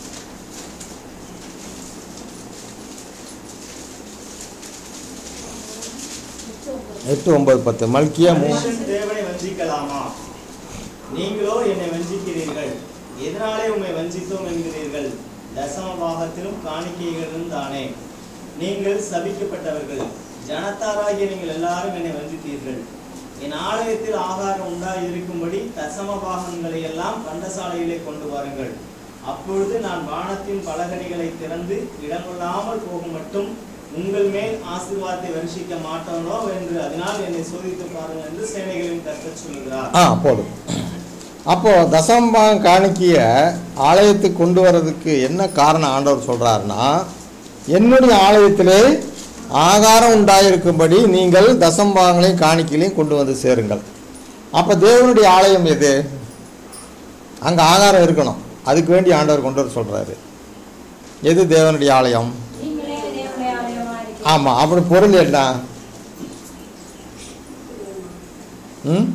எட்டு ஒம்பது பத்து மல்கியா மூணு மனுஷன் தேவனை வஞ்சிக்கலாமா நீங்களோ என்னை வஞ்சிக்கிறீர்கள் எதனாலே உம்மை வஞ்சித்தோம் என்கிறீர்கள் தசம பாகத்திலும் காணிக்கைகளிலும் தானே நீங்கள் சபிக்கப்பட்டவர்கள் ஜனத்தாராகிய நீங்கள் எல்லாரும் என்னை வஞ்சித்தீர்கள் என் ஆலயத்தில் ஆகாரம் உண்டாய் இருக்கும்படி தசம பாகங்களை எல்லாம் பண்டசாலையிலே கொண்டு வாருங்கள் அப்பொழுது நான் வானத்தின் பலகணிகளை திறந்து இடங்கொள்ளாமல் போகும் மட்டும் உங்கள் மேல் ஆசீர்வாதத்தை வருஷிக்க மாட்டோனோ என்று அதனால் என்னை சோதித்து பாருங்கள் என்று சேனைகளின் கர்த்தர் சொல்கிறார் ஆ போதும் அப்போது தசம்பாகம் காணிக்கைய ஆலயத்துக்கு கொண்டு வர்றதுக்கு என்ன காரணம் ஆண்டவர் சொல்கிறாருன்னா என்னுடைய ஆலயத்திலே ஆகாரம் உண்டாயிருக்கும்படி நீங்கள் தசம்பாகங்களையும் காணிக்கையிலையும் கொண்டு வந்து சேருங்கள் அப்போ தேவனுடைய ஆலயம் எது அங்கே ஆகாரம் இருக்கணும் அதுக்கு வேண்டி ஆண்டவர் கொண்டு வர சொல்கிறாரு எது தேவனுடைய ஆலயம் நீங்களே தேவனுடைய ஆலயமா இருக்கிறீர்கள். ஆமாம் அப்படி பொருள் என்ன ம்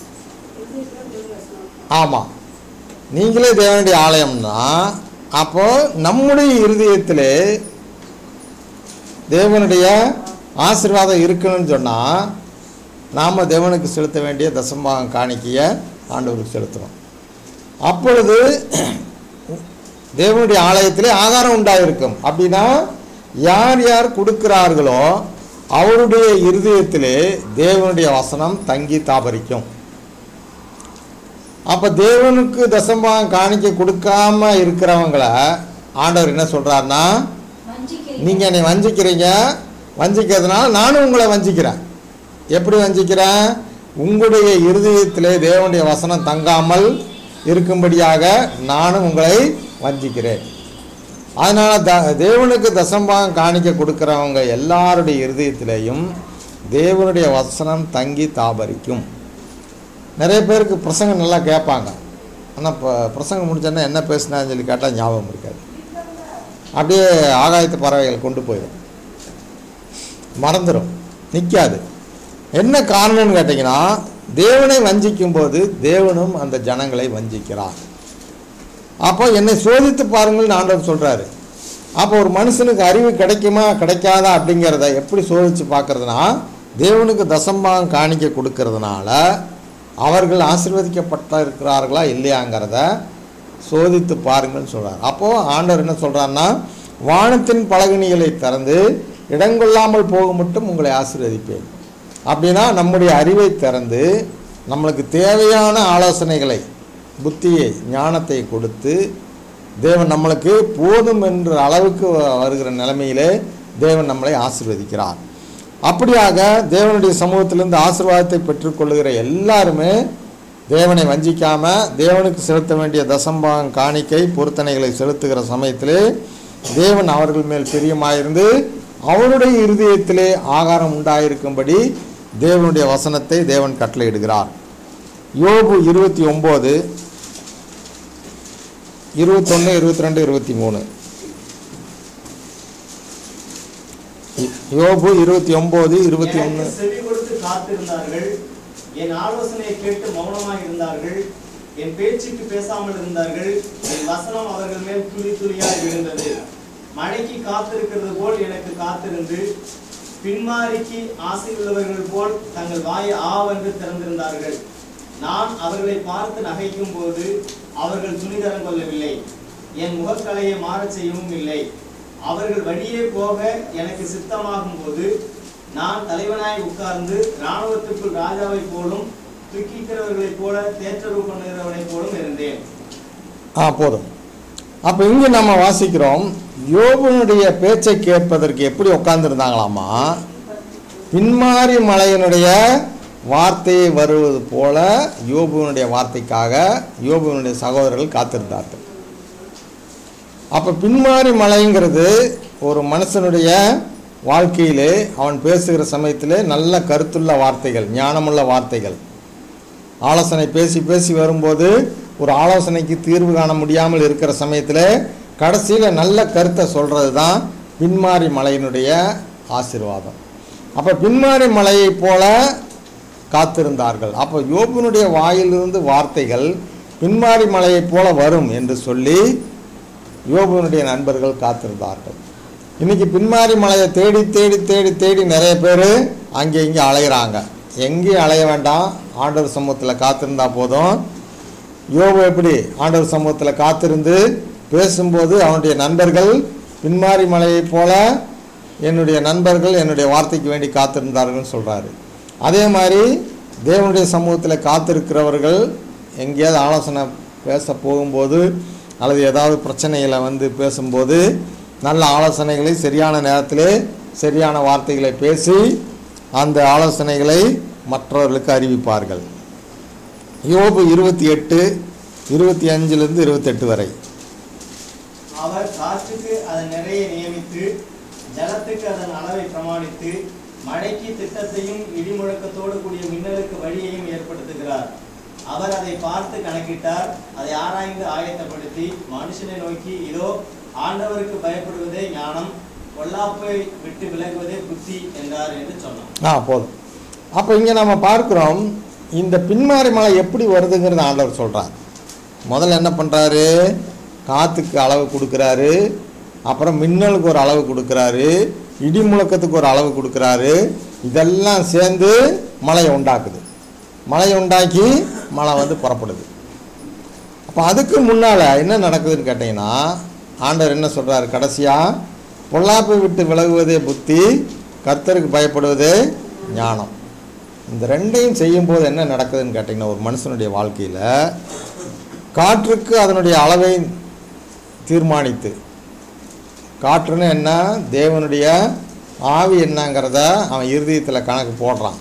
ஆமாம் நீங்களே தேவனுடைய ஆலயம்னா அப்போ நம்முடைய இருதயத்திலே தேவனுடைய ஆசீர்வாதம் இருக்கணும்னு சொன்னால் நாம் தேவனுக்கு செலுத்த வேண்டிய தசம்பாகம் காணிக்கையை ஆண்டவருக்கு செலுத்துகிறோம் அப்பொழுது தேவனுடைய ஆலயத்திலே ஆகாரம் உண்டாயிருக்கும் அப்படின்னா யார் யார் கொடுக்கிறார்களோ அவருடைய இருதயத்திலே தேவனுடைய வசனம் தங்கி தாபரிக்கும் அப்போ தேவனுக்கு தசம்பாகம் காணிக்க கொடுக்காம இருக்கிறவங்கள ஆண்டவர் என்ன சொல்கிறாருன்னா வஞ்சிக்கிறீங்க நீங்கள் என்னை வஞ்சிக்கிறீங்க வஞ்சிக்கிறதுனால நானும் உங்களை வஞ்சிக்கிறேன் எப்படி வஞ்சிக்கிறேன் உங்களுடைய இருதயத்திலே தேவனுடைய வசனம் தங்காமல் இருக்கும்படியாக நானும் உங்களை வஞ்சிக்கிறேன் அதனால் த தேவனுக்கு தசம்பாகம் காணிக்க கொடுக்குறவங்க எல்லாருடைய இருதயத்திலேயும் தேவனுடைய வசனம் தங்கி தாபரிக்கும் நிறைய பேருக்கு பிரசங்கம் நல்லா கேட்பாங்க ஆனால் இப்போ பிரசங்கம் முடிச்சோன்னா என்ன பேசுனான்னு சொல்லி கேட்டால் ஞாபகம் இருக்காது அப்படியே ஆகாயத்து பறவைகள் கொண்டு போயிடும் மறந்துடும் நிற்காது என்ன காரணம்னு கேட்டிங்கன்னா தேவனை வஞ்சிக்கும் போது தேவனும் அந்த ஜனங்களை வஞ்சிக்கிறார் அப்போ என்னை சோதித்து பாருங்கள்னு ஆண்டவர் சொல்கிறாரு அப்போ ஒரு மனுஷனுக்கு அறிவு கிடைக்குமா கிடைக்காதா அப்படிங்கிறத எப்படி சோதித்து பார்க்கறதுனா தேவனுக்கு தசம்பாகம் காணிக்க கொடுக்கறதுனால அவர்கள் ஆசீர்வதிக்கப்பட்ட இருக்கிறார்களா இல்லையாங்கிறத சோதித்து பாருங்கள்னு சொல்கிறார் அப்போது ஆண்டவர் என்ன சொல்கிறாருன்னா வானத்தின் பலகணிகளை திறந்து இடங்கொள்ளாமல் போக மட்டும் உங்களை ஆசீர்வதிப்பேன் அப்படின்னா நம்முடைய அறிவை திறந்து நம்மளுக்கு தேவையான ஆலோசனைகளை புத்தியை ஞானத்தை கொடுத்து தேவன் நம்மளுக்கு போதும் என்ற அளவுக்கு வ- வருகிற நிலைமையிலே தேவன் நம்மளை ஆசீர்வதிக்கிறார் அப்படியாக தேவனுடைய சமூகத்திலிருந்து ஆசீர்வாதத்தை பெற்றுக்கொள்ளுகிற எல்லாருமே தேவனை வஞ்சிக்காம தேவனுக்கு செலுத்த வேண்டிய தசம்பாகம் காணிக்கை பொருத்தனைகளை செலுத்துகிற சமயத்திலே தேவன் அவர்கள் மேல் பிரியமாயிருந்து அவருடைய இருதயத்திலே ஆகாரம் உண்டாயிருக்கும்படி தேவனுடைய வசனத்தை தேவன் கட்டளையிடுகிறார் யோபு இருபத்தி ஒம்பது இருபத்தொன்று இருபத்தி ரெண்டு இருபத்தி மூணு யோபு இருபத்தி ஒம்பது இருபத்தி ஒன்று எனக்கு செவி கொடுத்து காத்திருந்தார்கள் என் ஆலோசனையை கேட்டு மௌனமாய் இருந்தார்கள் என் பேச்சுக்கு பேசாமல் இருந்தார்கள் என் வசனம் அவர்கள் மேல் துளி துளியாய் விழுந்தது மழைக்கு காத்திருக்கிறது போல் எனக்கு காத்திருந்து பின்மாரிக்கு ஆசையுள்ளவர்கள் போல் தங்கள் வாயை ஆவென்று திறந்திருந்தார்கள் நான் அவர்களை பார்த்து நகைக்கும் போது அவர்கள் துணிகரம் கொள்ளவில்லை என் முகக்கலையை மாறச் செய்யவும் இல்லை அவர்கள் வழியே போக எனக்கு சித்தமாகும் போது நான் தலைவனாய் உட்கார்ந்து இராணுவத்துக்குள் ராஜாவைப் போலும் துக்கிக்கிறவர்களைப் போல தேற்றரவு பண்ணுகிறவனைப் போலும் இருந்தேன் ஆ போதும் அப்போ இங்கே நம்ம வாசிக்கிறோம் யோபனுடைய பேச்சை கேட்பதற்கு எப்படி உட்கார்ந்துருந்தாங்களாமா பின்மாரி மலையினுடைய வார்த்தையை வருவது போல யோபுவனுடைய வார்த்தைக்காக யோபுவனுடைய சகோதரர்கள் காத்திருந்தார்கள் அப்போ பின்மாரி மலைங்கிறது ஒரு மனுஷனுடைய வாழ்க்கையிலே அவன் பேசுகிற சமயத்திலே நல்ல கருத்துள்ள வார்த்தைகள் ஞானமுள்ள வார்த்தைகள் ஆலோசனை பேசி பேசி வரும்போது ஒரு ஆலோசனைக்கு தீர்வு காண முடியாமல் இருக்கிற சமயத்தில் கடைசியில் நல்ல கருத்தை சொல்கிறது தான் பின்மாரி மலையினுடைய ஆசீர்வாதம் அப்போ பின்மாரி மலையைப் போல காத்திருந்தார்கள் அப்போ யோபுனுடைய வாயிலிருந்து வார்த்தைகள் பின்மாரி மலையைப் போல வரும் என்று சொல்லி யோபுனுடைய நண்பர்கள் காத்திருந்தார்கள் இன்னைக்கு பின்மாரி மலையை தேடி தேடி தேடி தேடி நிறைய பேர் அங்கே இங்கே அலைகிறாங்க எங்கேயும் அலைய வேண்டாம் ஆண்டவர் சமூகத்தில் காத்திருந்தா போதும் யோபு எப்படி ஆண்டவர் சமூகத்தில் காத்திருந்து பேசும்போது அவனுடைய நண்பர்கள் பின்மாரி மலையைப் போல என்னுடைய நண்பர்கள் என்னுடைய வார்த்தைக்கு வேண்டி காத்திருந்தார்கள்னு சொல்கிறாரு அதே மாதிரி தேவனுடைய சமூகத்தில் காத்திருக்கிறவர்கள் எங்கேயாவது ஆலோசனை பேச போகும்போது அல்லது ஏதாவது பிரச்சனைகளை வந்து பேசும்போது நல்ல ஆலோசனைகளை சரியான நேரத்திலே சரியான வார்த்தைகளை பேசி அந்த ஆலோசனைகளை மற்றவர்களுக்கு அறிவிப்பார்கள் யோபு இருபத்தி எட்டு இருபத்தி அஞ்சுலேருந்து இருபத்தெட்டு வரை அவர் காற்றுக்கு அதன் நிறைய நியமித்து ஜலத்துக்கு அதன் அளவை பிரமாணித்து மழைக்கு திட்டத்தையும் இடிமுழக்கத்தோடு கூடிய மின்னலுக்கு வழியையும் ஏற்படுத்துகிறார் அவர் அதை பார்த்து கணக்கிட்டார் அதை ஆராய்ந்து ஆயத்தப்படுத்தி மனுஷனை நோக்கி இதோ ஆண்டவருக்கு பயப்படுவதே ஞானம் பொல்லாப்பை விட்டு விலகுவதே புத்தி என்றார் என்று சொன்னார் ஆ போதும் அப்போ இங்கே நம்ம பார்க்குறோம் இந்த பின்மாரி மலை எப்படி வருதுங்கிறத ஆண்டவர் சொல்கிறார் முதல்ல என்ன பண்ணுறாரு காற்றுக்கு அளவு கொடுக்குறாரு அப்புறம் மின்னலுக்கு ஒரு அளவு கொடுக்குறாரு இடி முழக்கத்துக்கு ஒரு அளவு கொடுக்குறாரு இதெல்லாம் சேர்ந்து மழையை உண்டாக்குது மழையை உண்டாக்கி மழை வந்து புறப்படுது அப்போ அதுக்கு முன்னால் என்ன நடக்குதுன்னு கேட்டிங்கன்னா ஆண்டவர் என்ன சொல்கிறாரு கடைசியாக பொல்லாப்பை விட்டு விலகுவதே புத்தி கர்த்தருக்கு பயப்படுவதே ஞானம் இந்த ரெண்டையும் செய்யும்போது என்ன நடக்குதுன்னு கேட்டிங்கன்னா ஒரு மனுஷனுடைய வாழ்க்கையில் காற்றுக்கு அதனுடைய அளவை தீர்மானித்து காற்றுன்னு என்ன தேவனுடைய ஆவி என்னங்கிறத அவன் இருதயத்தில் கணக்கு போடுறான்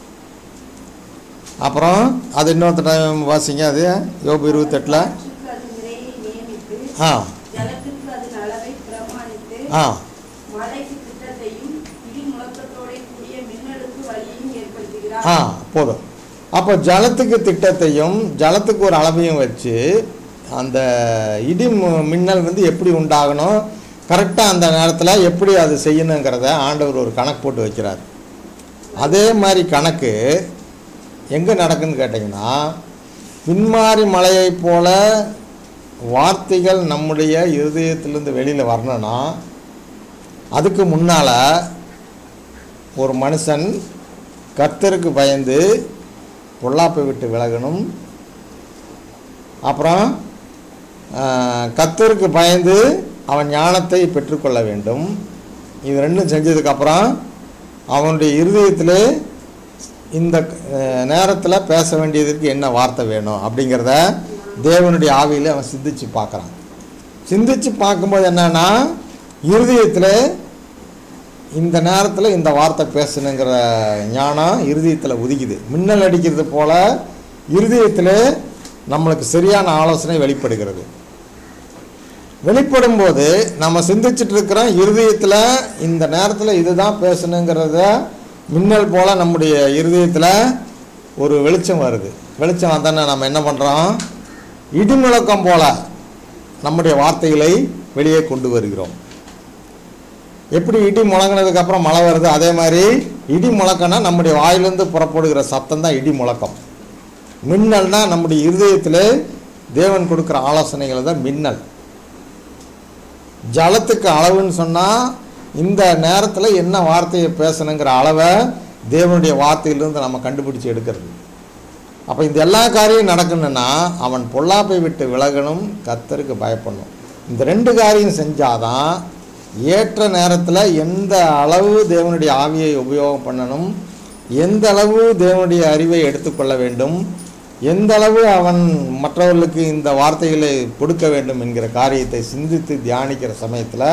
அப்புறம் அது இன்னொருத்த டைம் வாசிங்க அது யோபு இருபத்தெட்டில் காற்றுக்கு அது நிறையை நியமித்து ஆ ஜலத்துக்கு அதன் அளவை பிரமாணித்து ஆ மழைக்கு திட்டத்தையும் இடி முழக்கத்தோட கூடிய மின்னலுக்கு வழியையும் ஏற்படுத்துகிறார் ஆ போதும் அப்போ ஜலத்துக்கு திட்டத்தையும் ஜலத்துக்கு ஒரு அளவையும் வச்சு அந்த இடி மு- மின்னல் வந்து எப்படி உண்டாகணும் கரெக்டாக அந்த நேரத்தில் எப்படி அது செய்யணுங்கிறத ஆண்டவர் ஒரு கணக்கு போட்டு வைக்கிறார் அதே மாதிரி கணக்கு எங்கே நடக்குன்னு கேட்டிங்கன்னா பின்மாறி மலையைப் போல வார்த்தைகள் நம்முடைய இருதயத்திலேருந்து வெளியில் வரணும்னா அதுக்கு முன்னால் ஒரு மனுஷன் கர்த்தருக்கு பயந்து பொல்லாப்பை விட்டு விலகணும் அப்புறம் ஆஹ், கர்த்தருக்கு பயந்து அவன் ஞானத்தை பெற்றுக்கொள்ள வேண்டும் இது ரெண்டும் செஞ்சதுக்கப்புறம் அவனுடைய இருதயத்திலே இந்த நேரத்தில் பேச வேண்டியதற்கு என்ன வார்த்தை வேணும் அப்படிங்கிறத தேவனுடைய ஆவியில் அவன் சிந்திச்சு பார்க்குறான் சிந்திச்சு பார்க்கும்போது என்னன்னா இருதயத்தில் இந்த நேரத்தில் இந்த வார்த்தை பேசணுங்கிற ஞானம் இருதயத்தில் உதிக்குது மின்னல் அடிக்கிறது போல இருதயத்தில் நம்மளுக்கு சரியான ஆலோசனை வெளிப்படுகிறது வெளிப்படும்போது நம்ம சிந்திச்சுட்டு இருக்கிறோம் இருதயத்தில் இந்த நேரத்தில் இதுதான் பேசணுங்கிறத மின்னல் போல நம்முடைய இருதயத்தில் ஒரு வெளிச்சம் வருது வெளிச்சம் வந்தோன்னே நம்ம என்ன பண்ணுறோம் இடிமுழக்கம் போல நம்முடைய வார்த்தைகளை வெளியே கொண்டு வருகிறோம் எப்படி இடி முழங்கினதுக்கு அப்புறம் மழை வருது அதே மாதிரி இடி முழக்கம்னா நம்முடைய வாயிலிருந்து புறப்படுகிற சத்தம் தான் இடி முழக்கம் மின்னல்னா நம்முடைய இருதயத்தில் தேவன் கொடுக்குற ஆலோசனைகள் தான் மின்னல் ஜலத்துக்கு அளவுன்னு சொன்னால் இந்த நேரத்தில் என்ன வார்த்தையை பேசணுங்கிற அளவை தேவனுடைய வார்த்தையிலிருந்து நம்ம கண்டுபிடிச்சு எடுக்கிறது அப்போ இந்த எல்லா காரியம் நடக்கணும்னா அவன் பொல்லாப்பை விட்டு விலகணும் கர்த்தருக்கு பயப்படணும் இந்த ரெண்டு காரியம் செஞ்சாதான் ஏற்ற நேரத்தில் எந்த அளவு தேவனுடைய ஆவியை உபயோகம் பண்ணணும் எந்த அளவு தேவனுடைய அறிவை எடுத்துக்கொள்ள வேண்டும் எந்த அளவு அவன் மற்றவர்களுக்கு இந்த வார்த்தைகளை கொடுக்க வேண்டும் என்கிற காரியத்தை சிந்தித்து தியானிக்கிற சமயத்தில்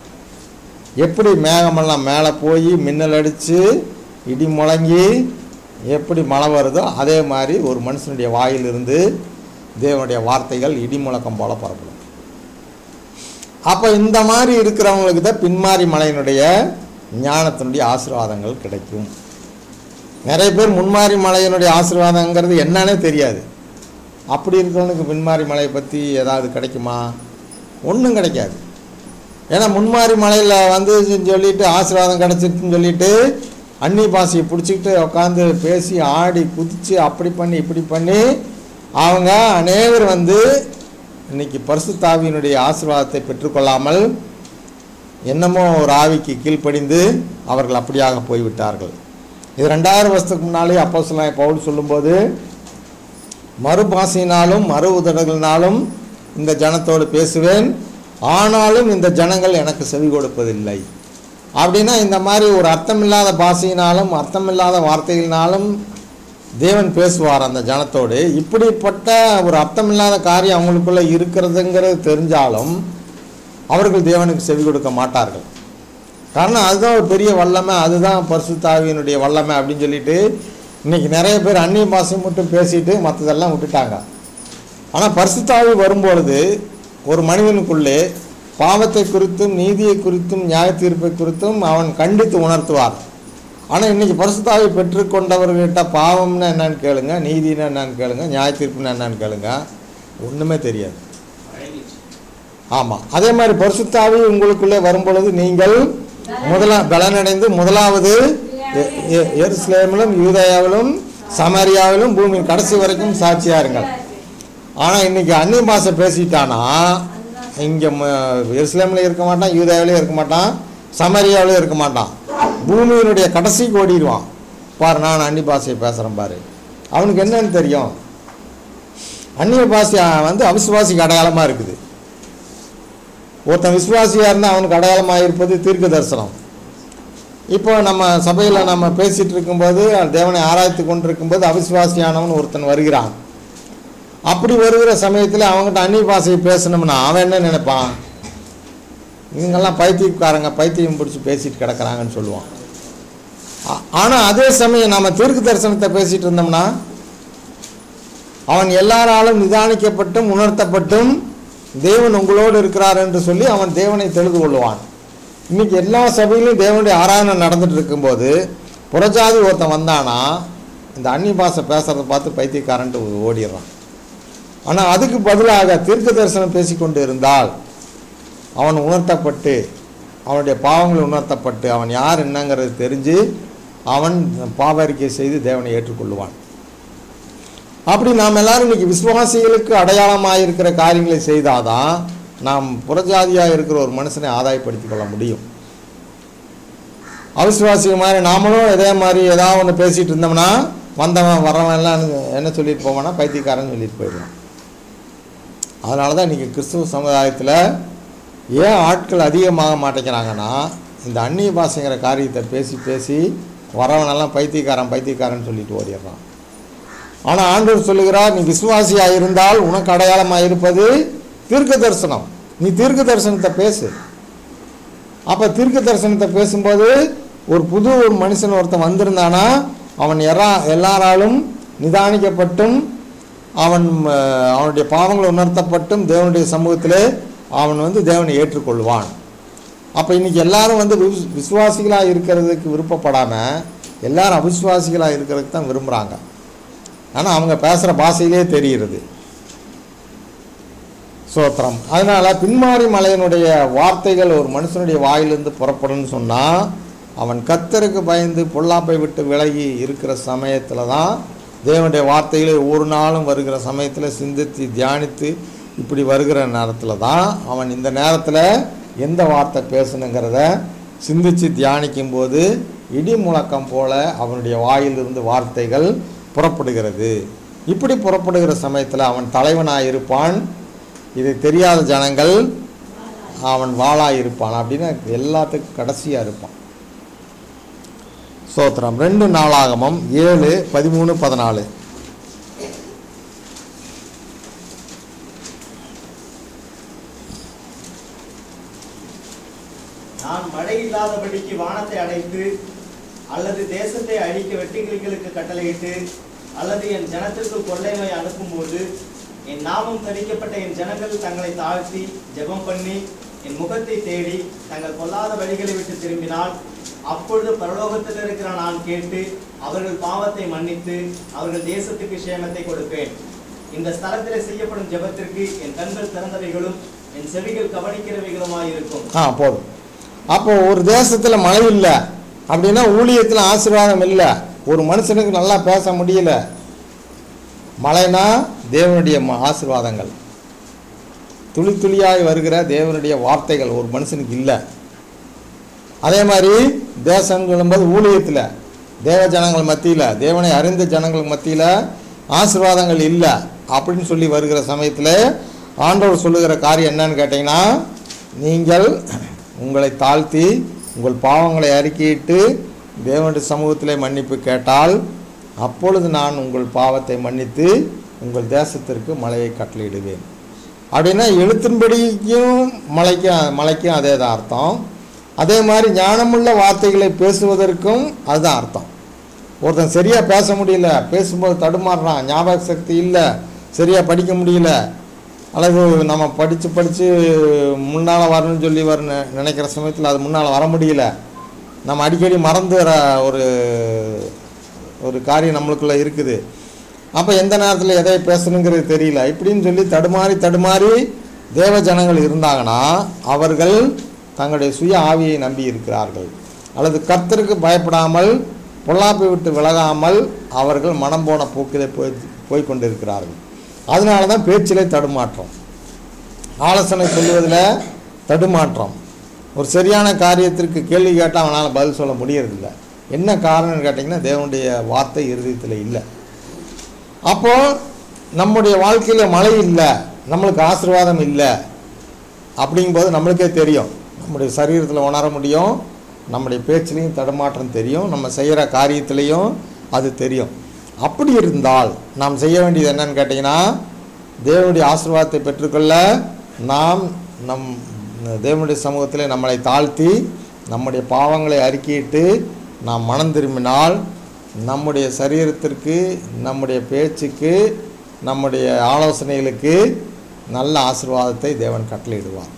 எப்படி மேகமெல்லாம் மேலே போய் மின்னல் அடித்து இடி முழங்கி எப்படி மழை வருதோ அதே மாதிரி ஒரு மனுஷனுடைய வாயிலிருந்து தேவனுடைய வார்த்தைகள் இடி முழக்கம் போல புறப்படும் அப்போ இந்த மாதிரி இருக்கிறவங்களுக்கு தான் பின்மாறி மலையினுடைய ஞானத்தினுடைய ஆசீர்வாதங்கள் கிடைக்கும் நிறைய பேர் முன்மாறி மலையினுடைய ஆசீர்வாதங்கிறது என்னன்னே தெரியாது அப்படி இருக்கிறவனுக்கு பின்மாறி மலையை பற்றி ஏதாவது கிடைக்குமா ஒன்றும் கிடைக்காது ஏன்னா முன்மாறி மலையில் வந்து சொல்லிட்டு ஆசீர்வாதம் கிடச்சிருச்சுன்னு சொல்லிட்டு அன்னி பாசியை பிடிச்சிக்கிட்டு உட்காந்து பேசி ஆடி குதித்து அப்படி பண்ணி இப்படி பண்ணி அவங்க அநேகர் வந்து இன்னைக்கு பரிசுத்தாவியினுடைய ஆசீர்வாதத்தை பெற்றுக்கொள்ளாமல் என்னமோ ஒரு ஆவிக்கு கீழ்ப்படிந்து அவர்கள் அப்படியாக போய்விட்டார்கள் இது ரெண்டாயிரம் வருஷத்துக்கு முன்னாலே அப்போ சொல்ல பவுல் சொல்லும்போது மறுபாசையினாலும் மறு உதடுகளினாலும் இந்த ஜனத்தோடு பேசுவேன் ஆனாலும் இந்த ஜனங்கள் எனக்கு செவி கொடுப்பதில்லை அப்படின்னா இந்த மாதிரி ஒரு அர்த்தமில்லாத பாஷையினாலும் அர்த்தமில்லாத வார்த்தைகளினாலும் தேவன் பேசுவார் அந்த ஜனத்தோடு இப்படிப்பட்ட ஒரு அர்த்தமில்லாத காரியம் அவங்களுக்குள்ள இருக்கிறதுங்கிறது தெரிஞ்சாலும் அவர்கள் தேவனுக்கு செவி கொடுக்க மாட்டார்கள் காரணம் அதுதான் ஒரு பெரிய வல்லமை அதுதான் பரிசுத்தாவியினுடைய வல்லமை அப்படின்னு சொல்லிட்டு இன்னைக்கு நிறைய பேர் அந்நிய பாஷை மட்டும் பேசிட்டு மற்றதெல்லாம் விட்டுட்டாங்க ஆனால் பரிசுத்தாவி வரும்பொழுது ஒரு மனிதனுக்குள்ளே பாவத்தை குறித்தும் நீதியை குறித்தும் நியாய தீர்ப்பை குறித்தும் அவன் கண்டித்து உணர்த்துவார் ஆனால் இன்னைக்கு பரிசுத்தாவை பெற்றுக்கொண்டவர்கிட்ட பாவம்னா என்னன்னு கேளுங்க நீதினா என்னன்னு கேளுங்க நியாய தீர்ப்புனா என்னன்னு கேளுங்க ஒன்றுமே தெரியாது ஆமாம் அதே மாதிரி பரிசுத்தாவி உங்களுக்குள்ளே வரும்பொழுது நீங்கள் முதலா பலனடைந்து முதலாவது எ- எ- எருசலேமிலும் யூதயாவிலும் சமரியாவிலும் பூமியின் கடைசி வரைக்கும் சாட்சியாக இருங்கள் ஆனால் இன்னைக்கு அந்நிய பாஷை பேசிட்டானா இங்கே எருசலேமில் இருக்க மாட்டான் யூதாவிலையும் இருக்க மாட்டான் சமரியாவிலையும் இருக்க மாட்டான் பூமியினுடைய கடைசிக்கு ஓடிடுவான் பாரு நான் அன்னி பாஷையை பேசுகிறேன் பாரு அவனுக்கு என்னன்னு தெரியும் அந்நிய பாஷை வந்து அவிசுவாசிக்கு அடையாளமாக இருக்குது ஒருத்தன் விசுவாசியாக இருந்தால் அவனுக்கு அடையாளமாக இருப்பது தீர்க்க தரிசனம் இப்போ நம்ம சபையில் நம்ம பேசிகிட்டு இருக்கும்போது தேவனை ஆராய்த்து கொண்டு இருக்கும்போது அவிசுவாசியானவன் ஒருத்தன் வருகிறான் அப்படி வருகிற சமயத்தில் அவங்ககிட்ட அந்நிய பாஷையை பேசணும்னா அவன் என்ன நினைப்பான் இவங்கெல்லாம் பைத்தியக்காரங்க பைத்தியம் பிடிச்சி பேசிட்டு கிடக்குறாங்கன்னு சொல்லுவான் ஆ- ஆனால் அதே சமயம் நம்ம தீர்க்க தரிசனத்தை பேசிட்டு இருந்தோம்னா அவன் எல்லாராலும் நிதானிக்கப்பட்டும் உணர்த்தப்பட்டும் தேவன் உங்களோடு இருக்கிறார் என்று சொல்லி அவன் தேவனை தெளிந்து கொள்வான் இன்னைக்கு எல்லா சபையிலும் தேவனுடைய ஆராதனை நடந்துட்டு இருக்கும்போது புறஜாதி ஒருத்தன் வந்தானா இந்த அந்நிய பாஷை பேசுறத பார்த்து பைத்தியக்காரன்ட்டு ஓடிடுறான் ஆனால் அதுக்கு பதிலாக தீர்க்க தரிசனம் பேசிக்கொண்டு இருந்தால் அவன் உணர்த்தப்பட்டு அவனுடைய பாவங்கள் உணர்த்தப்பட்டு அவன் யார் என்னங்கிறது தெரிஞ்சு அவன் பாவரிக்கை செய்து தேவனை ஏற்றுக்கொள்வான் அப்படி நாம் எல்லாரும் இன்னைக்கு விசுவாசிகளுக்கு அடையாளமாக இருக்கிற காரியங்களை செய்தாதான் நாம் புறஜாதியாக இருக்கிற ஒரு மனுஷனை ஆதாயப்படுத்திக் கொள்ள முடியும் அவிசுவாசிகள் மாதிரி நாமளும் இதே மாதிரி ஏதாவது ஒன்று பேசிகிட்டு இருந்தோம்னா வந்தவன் வரவன் எல்லாம் என்ன சொல்லிட்டு போவானா பைத்தியக்காரன் சொல்லிட்டு போயிடுவான் அதனால தான் இன்றைக்கி கிறிஸ்துவ சமுதாயத்தில் ஏன் ஆட்கள் அதிகமாக மாட்டேங்கிறாங்கன்னா இந்த அந்நிய பாஷைங்கிற காரியத்தை பேசி பேசி வரவனெல்லாம் பைத்தியக்காரன் பைத்தியக்காரன் சொல்லிட்டு ஓடிடுறான் ஆனால் ஆண்டவர் சொல்லுகிறார் நீ விசுவாசியாக இருந்தால் உனக்கு அடையாளமாக இருப்பது தீர்க்க தரிசனம் நீ தீர்க்க தரிசனத்தை பேசு அப்போ தீர்க்க தரிசனத்தை பேசும்போது ஒரு புது ஒரு மனுஷன் ஒருத்தன் வந்திருந்தானா அவன் எரா எல்லாராலும் நிதானிக்கப்பட்டும் அவன் அஹ், அவனுடைய பாவங்கள் உணர்த்தப்பட்டும் தேவனுடைய சமூகத்திலே அவன் வந்து தேவனை ஏற்றுக்கொள்வான் அப்போ இன்னைக்கு எல்லாரும் வந்து விஸ் விசுவாசிகளாக இருக்கிறதுக்கு விருப்பப்படாமல் எல்லாரும் அவிசுவாசிகளாக இருக்கிறதுக்கு தான் விரும்புகிறாங்க ஆனால் அவங்க பேசுகிற பாஷையிலே தெரிகிறது சோத்திரம் அதனால் பின்மாறி மலையனுடைய வார்த்தைகள் ஒரு மனுஷனுடைய வாயிலிருந்து புறப்படும்னு சொன்னால் அவன் கத்தருக்கு பயந்து பொல்லாப்பை விட்டு விலகி இருக்கிற சமயத்தில் தான் தேவனுடைய வார்த்தைகளை ஒரு நாளும் வருகிற சமயத்தில் சிந்தித்து தியானித்து இப்படி வருகிற நேரத்தில் தான் அவன் இந்த நேரத்தில் எந்த வார்த்தை பேசணுங்கிறத சிந்தித்து தியானிக்கும் போது இடி முழக்கம் போல அவனுடைய வாயிலிருந்து வார்த்தைகள் புறப்படுகிறது இப்படி புறப்படுகிற சமயத்தில் அவன் தலைவனாக இருப்பான் இது தெரியாத ஜனங்கள் அவன் வாளாக இருப்பான் அப்படின்னு எல்லாத்துக்கும் கடைசியாக இருப்பான் சோத்திரம் ரெண்டு நாளாகமம் ஏழு பதிமூணு பதினாலு நான் மழை இல்லாதபடிக்கு வானத்தை அடைத்து அல்லது தேசத்தை அழிக்க வெட்டுக்கிளிகளுக்கு கட்டளையிட்டு அல்லது என் ஜனத்திற்கு கொள்ளை நோய் அனுப்பும்போது என் நாமம் தரிக்கப்பட்ட என் ஜனங்கள் தங்களை தாழ்த்தி ஜெபம் பண்ணி என் முகத்தை தேடி தங்கள் கொல்லாத வழிகளை விட்டு திரும்பினால் அப்பொழுது பரலோகத்தில் இருக்கிற நான் கேட்டு அவர்கள் பாவத்தை மன்னித்து அவர்கள் தேசத்துக்கு சேமத்தை கொடுப்பேன் இந்த ஸ்தலத்தில் செய்யப்படும் ஜெபத்திற்கு என் கண்கள் திறந்தவைகளும் என் செவிகள் கவனிக்கிறவைகளுமாயிருக்கும் ஆ போதும் அப்போ ஒரு தேசத்தில் மழை இல்லை அப்படின்னா ஊழியத்தில் ஆசீர்வாதம் இல்லை ஒரு மனுஷனுக்கு நல்லா பேச முடியல மழைனா தேவனுடைய ம- ஆசீர்வாதங்கள் துளி துளியாய் வருகிற தேவனுடைய வார்த்தைகள் ஒரு மனுஷனுக்கு இல்லை அதே மாதிரி தேசங்களும்போது ஊழியத்தில் தேவ ஜனங்கள் மத்தியில் தேவனை அறிந்த ஜனங்கள் மத்தியில் ஆசீர்வாதங்கள் இல்லை அப்படின்னு சொல்லி வருகிற சமயத்தில் ஆண்டவர் சொல்லுகிற காரியம் என்னன்னு கேட்டிங்கன்னா நீங்கள் உங்களை தாழ்த்தி உங்கள் பாவங்களை அறிக்கையிட்டு தேவனுடைய சமூகத்திலே மன்னிப்பு கேட்டால் அப்பொழுது நான் உங்கள் பாவத்தை மன்னித்து உங்கள் தேசத்திற்கு மழையை கட்டளையிடுவேன் அப்படின்னா எழுத்தின்படிக்கும் மலைக்கும் மலைக்கும் அதே தான் அர்த்தம் அதே மாதிரி ஞானமுள்ள வார்த்தைகளை பேசுவதற்கும் அதுதான் அர்த்தம் ஒருத்தன் சரியாக பேச முடியல பேசும்போது தடுமாறுறான் ஞாபக சக்தி இல்லை சரியாக படிக்க முடியல அல்லது நம்ம படித்து படித்து முன்னால் வரணும்னு சொல்லி வர நெ- நினைக்கிற சமயத்தில் அது முன்னால் வர முடியல நம்ம அடிக்கடி மறந்துற ஒரு ஒரு காரியம் நம்மளுக்குள்ளே இருக்குது அப்போ எந்த நேரத்தில் எதை பேசணுங்கிறது தெரியல இப்படின்னு சொல்லி தடுமாறி தடுமாறி தேவ ஜனங்கள் இருந்தாங்கன்னா அவர்கள் தங்களுடைய சுய ஆவியை நம்பி இருக்கிறார்கள் அல்லது கர்த்தருக்கு பயப்படாமல் பொல்லாப்பை விட்டு விலகாமல் அவர்கள் மனம் போன போக்கிலே போய் போய் கொண்டிருக்கிறார்கள் அதனால தான் பேச்சிலே தடுமாற்றம் ஆலோசனை சொல்லுவதில் தடுமாற்றம் ஒரு சரியான காரியத்திற்கு கேள்வி கேட்டால் அவனால் பதில் சொல்ல முடியறதில்ல என்ன காரணம்னு கேட்டிங்கன்னா தேவனுடைய வார்த்தை இருதயத்தில் இல்லை அப்போ நம்முடைய வாழ்க்கையில் மழை இல்லை நம்மளுக்கு ஆசீர்வாதம் இல்லை அப்படிங்கும்போது நம்மளுக்கே தெரியும் நம்முடைய சரீரத்தில் உணர முடியும் நம்முடைய பேச்சிலையும் தடுமாற்றம் தெரியும் நம்ம செய்கிற காரியத்திலையும் அது தெரியும் அப்படி இருந்தால் நாம் செய்ய வேண்டியது என்னன்னு கேட்டிங்கன்னா தேவனுடைய ஆசீர்வாதத்தை பெற்றுக்கொள்ள நாம் நம் தேவனுடைய சமூகத்தில் நம்மளை தாழ்த்தி நம்முடைய பாவங்களை அறிக்கையிட்டு நாம் மனம் திரும்பினால் நம்முடைய சரீரத்திற்கு நம்முடைய பேச்சுக்கு நம்முடைய ஆலோசனைகளுக்கு நல்ல ஆசீர்வாதத்தை தேவன் கட்டளையிடுவார்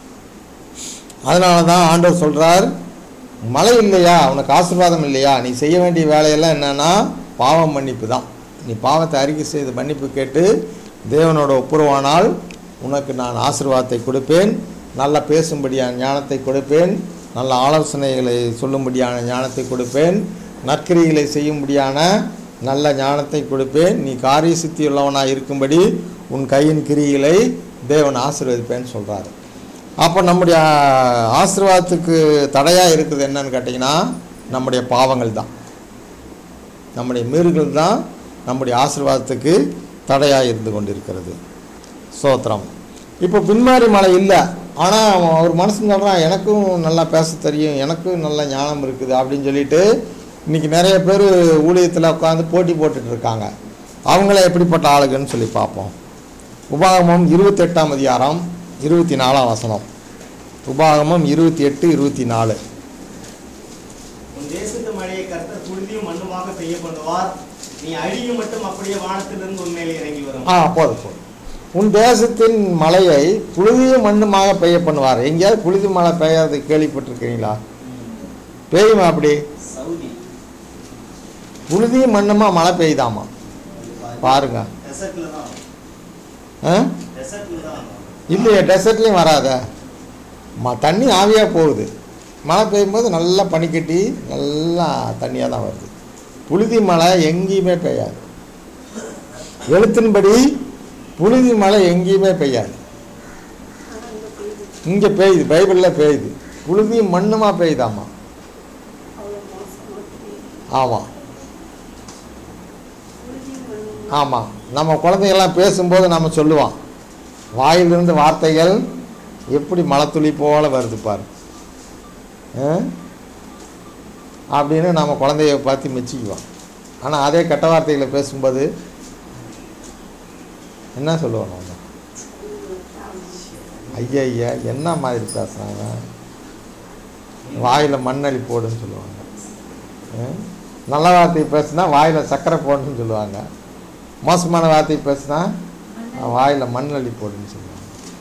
அதனால தான் ஆண்டவர் சொல்கிறார் மழை இல்லையா உனக்கு ஆசீர்வாதம் இல்லையா நீ செய்ய வேண்டிய வேலையெல்லாம் என்னன்னா பாவம் மன்னிப்பு தான் நீ பாவத்தை அறிக்கை செய்து மன்னிப்பு கேட்டு தேவனோட ஒப்புரவானால் உனக்கு நான் ஆசீர்வாதத்தை கொடுப்பேன் நல்லா பேசும்படியான ஞானத்தை கொடுப்பேன் நல்ல ஆலோசனைகளை சொல்லும்படியான ஞானத்தை கொடுப்பேன் நற்கிரிகளை செய்யும்படியான நல்ல ஞானத்தை கொடுப்பேன் நீ காரிய சித்தியுள்ளவனாக இருக்கும்படி உன் கையின் கிரிகளை தேவன் ஆசீர்வதிப்பேன்னு சொல்கிறாரு அப்போ நம்முடைய ஆசீர்வாதத்துக்கு தடையாக இருக்குது என்னன்னு கேட்டிங்கன்னா நம்முடைய பாவங்கள் தான் நம்முடைய மீறுகள் தான் நம்முடைய ஆசீர்வாதத்துக்கு தடையாக இருந்து கொண்டிருக்கிறது சோத்திரம் இப்போ பின்மாறி மழை இல்லை ஆனால் ஒரு மனுஷன் சொல்கிறான் எனக்கும் நல்லா பேச தெரியும் எனக்கும் நல்ல ஞானம் இருக்குது அப்படின்னு சொல்லிட்டு இன்றைக்கி நிறைய பேர் ஊழியத்தில் உட்காந்து போட்டி போட்டுட்டு இருக்காங்க அவங்கள எப்படிப்பட்ட ஆளுங்கன்னு சொல்லி பார்ப்போம் உபாகமம் இருபத்தெட்டாம் அதிகாரம் இருபத்தி நாலாம் வசனம் உபாகமம் இருபத்தி எட்டு இருபத்தி நாலு உன் தேசத்து மழையை கர்த்தர் புழுதியும் மண்ணுமாக பெய்ய பண்ணுவார் நீ அழியும் மட்டும் அப்படியே வானத்திலிருந்து உண்மையிலே இறங்கி வரும் ஆ போதும் போதும் உன் தேசத்தின் மழையை புழுதியும் மண்ணுமாக பெய்ய பண்ணுவார் எங்கேயாவது புழுதி மழை பெய்யாது கேள்விப்பட்டிருக்கிறீங்களா பெய்யுமா அப்படி சவுதி புழுதியும் மண்ணுமா மழை பெய்யுதாமா பாருங்க டெசர்ட்ல தான் ஆ டெசர்ட்ல தான் இல்லையே டெசர்ட்லேயும் வராத ம தண்ணி ஆவியாக போகுது மழை பெய்யும்போது நல்லா பனிக்கட்டி நல்லா தண்ணியாக தான் வருது புழுதி மழை எங்கேயுமே பெய்யாது எழுத்தின்படி புழுதி மழை எங்கேயுமே பெய்யாது ஆனால் இங்கே பெய்யுது இங்கே பெய்யுது பைபிளில் பெய்யுது புழுதியும் மண்ணுமா பெய்யுதாம்மா அவ்வளோ மோசமாக பெய்யுது ஆமாம் உறுதியும் மண்ணும் ஆமாம் நம்ம குழந்தைங்கள்லாம் பேசும்போது நம்ம சொல்லுவோம் வாயிலிருந்து வார்த்தைகள் எப்படி மழைத்துளி போல வருது பாரு ஆ? அப்படின்னு நம்ம குழந்தைய பார்த்து மெச்சிக்குவோம் ஆனால் அதே கெட்ட வார்த்தைகளை பேசும்போது என்ன சொல்லுவோம் நம்ம ஐயா ஐயா என்ன மாதிரி பேசுகிறாங்க வாயில் மண்ணளி போடுன்னு சொல்லுவாங்க ஆ? நல்ல வார்த்தை பேசுனா வாயில் சர்க்கரை போடுன்னு சொல்லுவாங்க மோசமான வார்த்தை பேசுனா வாயில் மண்ணள்ளி போடுன்னு சொல்லுவாங்க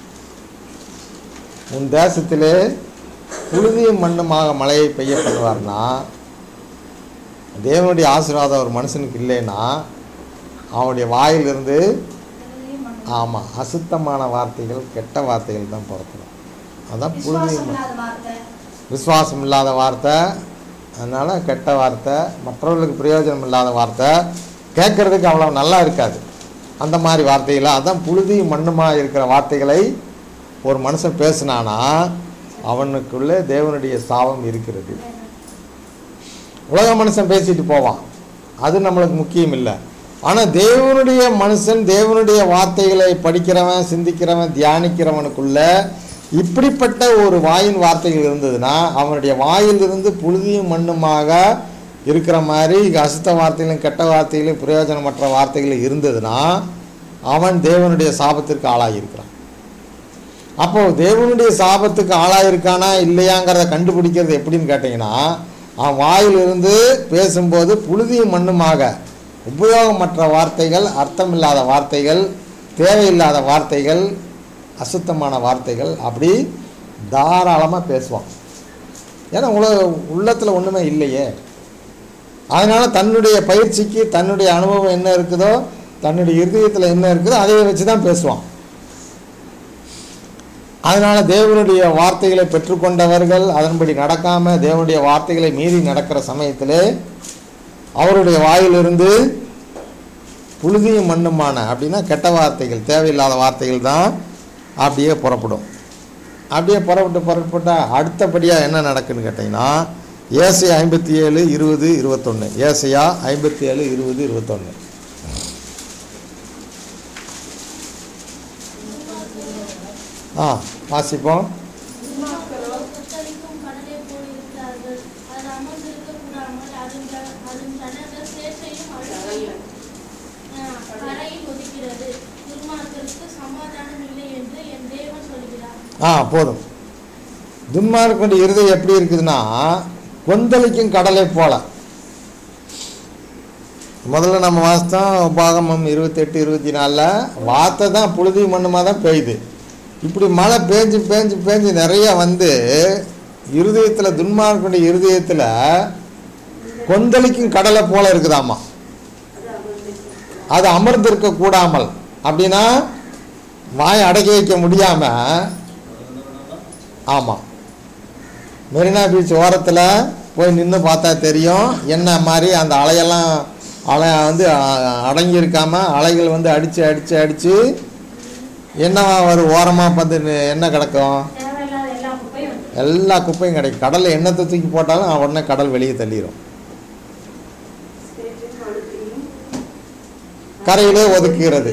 உன் தேசத்திலே புழுதியும் மண்ணுமாக மழையை பெய்ய பண்ணுவார்னா தேவனுடைய ஆசீர்வாதம் ஒரு மனுஷனுக்கு இல்லைன்னா அவனுடைய வாயிலிருந்து ஆமாம் அசுத்தமான வார்த்தைகள் கெட்ட வார்த்தைகள் தான் புறப்படும் அதான் புழுதியும் மண்- விசுவாசம் இல்லாத வார்த்தை விசுவாசம் இல்லாத வார்த்தை அதனால் கெட்ட வார்த்தை மற்றவர்களுக்கு பிரயோஜனம் இல்லாத வார்த்தை கேட்குறதுக்கு அவ்வளோ நல்லா இருக்காது அந்த மாதிரி வார்த்தைகளை அதான் புழுதியும் மண்ணுமா இருக்கிற வார்த்தைகளை ஒரு மனுஷன் பேசினானா அவனுக்குள்ளே தேவனுடைய சாபம் இருக்கிறது உலக மனுஷன் பேசிட்டு போவான் அது நம்மளுக்கு முக்கியம் இல்லை ஆனால் தேவனுடைய மனுஷன் தேவனுடைய வார்த்தைகளை படிக்கிறவன் சிந்திக்கிறவன் தியானிக்கிறவனுக்குள்ள இப்படிப்பட்ட ஒரு வாயின் வார்த்தைகள் இருந்ததுன்னா அவனுடைய வாயிலிருந்து புழுதியும் மண்ணுமாக இருக்கிற மாதிரி அசுத்த வார்த்தைகளும் கெட்ட வார்த்தைகளும் பிரயோஜனமற்ற வார்த்தைகளும் இருந்ததுன்னா அவன் தேவனுடைய சாபத்திற்கு ஆளாகியிருக்கிறான் அப்போ தேவனுடைய சாபத்துக்கு ஆளாயிருக்கானா இல்லையாங்கிறத கண்டுபிடிக்கிறது எப்படின்னு கேட்டிங்கன்னா அவன் வாயிலிருந்து பேசும்போது புழுதியும் மண்ணுமாக உபயோகமற்ற வார்த்தைகள் அர்த்தமில்லாத வார்த்தைகள் தேவையில்லாத வார்த்தைகள் அசுத்தமான வார்த்தைகள் அப்படி தாராளமாக பேசுவான் ஏன்னா உல உள்ளத்தில் ஒன்றுமே இல்லையே அதனால் தன்னுடைய பயிற்சிக்கு தன்னுடைய அனுபவம் என்ன இருக்குதோ தன்னுடைய இருதயத்தில் என்ன இருக்குதோ அதை வச்சு தான் பேசுவான் அதனால் தேவனுடைய வார்த்தைகளை பெற்றுக்கொண்டவர்கள் அதன்படி நடக்காமல் தேவனுடைய வார்த்தைகளை மீறி நடக்கிற சமயத்திலே அவருடைய வாயிலிருந்து புழுதியும் மண்ணுமான அப்படின்னா கெட்ட வார்த்தைகள் தேவையில்லாத வார்த்தைகள் தான் அப்படியே புறப்படும் அப்படியே புறப்பட்டு புறப்பட்டா அடுத்தபடியாக என்ன நடக்குன்னு கேட்டிங்கன்னா ஏசையா ஐம்பத்தி ஏழு இருபது இருபத்தொன்று ஏசையா ஐம்பத்தி ஏழு இருபது இருபத்தொன்று ஆ வாசிப்போம் துன்மார்க்கரோ கொத்தளிக்கும் கடலை போல் இருக்கிறார்கள் அது அமர்ந்திருக்க கூடாமல் அதன் ஜ- அதன் ஜனங்கள் சேற்றையும் அழுக்கையும் ஆஹ், கரையில் ஒதுக்கிறது துன்மார்க்கருக்கு சமாதானம் இல்லை என்று என் தேவன் சொல்கிறார் ஆ போதும் துன்மார்க்குடைய இருதயம் எப்படி இருக்குதுன்னா கொந்தளிக்கும் கடலை போல முதல்ல நம்ம வாசித்தோம் உபாகமம் இருபத்தெட்டு இருபத்தி நாலில் வார்த்தை தான் புழுதி மண்ணுமா தான் பெய்யுது இப்படி மழை பேஞ்சு பேஞ்சு பேஞ்சு நிறைய வந்து இருதயத்தில் துன்மார்க்குடைய இருதயத்தில் கொந்தளிக்கும் கடலை போல இருக்குதாம்மா அது அமர்ந்திருக்கிறது அது அமர்ந்திருக்க கூடாமல் அப்படின்னா வாயை அடக்கி வைக்க முடியாமல் ஆமாம் மெரினா பீச் ஓரத்தில் போய் நின்று பார்த்தா தெரியும் என்ன மாதிரி அந்த அலையெல்லாம் அலை வந்து அ- அடங்கி இருக்காம அலைகள் வந்து அடித்து அடித்து அடித்து என்னவா ஒரு ஓரமாக வந்து நி- என்ன கிடக்கும் தேவையில்லாத எல்லா குப்பையும் வந்து எல்லா குப்பையும் கிடைக்கும் கடலில் எண்ணத்தை தூக்கி போட்டாலும் உடனே கடல் வெளியே தள்ளிடும் சேற்றையும் அழுக்கையும் கரையிலே ஒதுக்குகிறது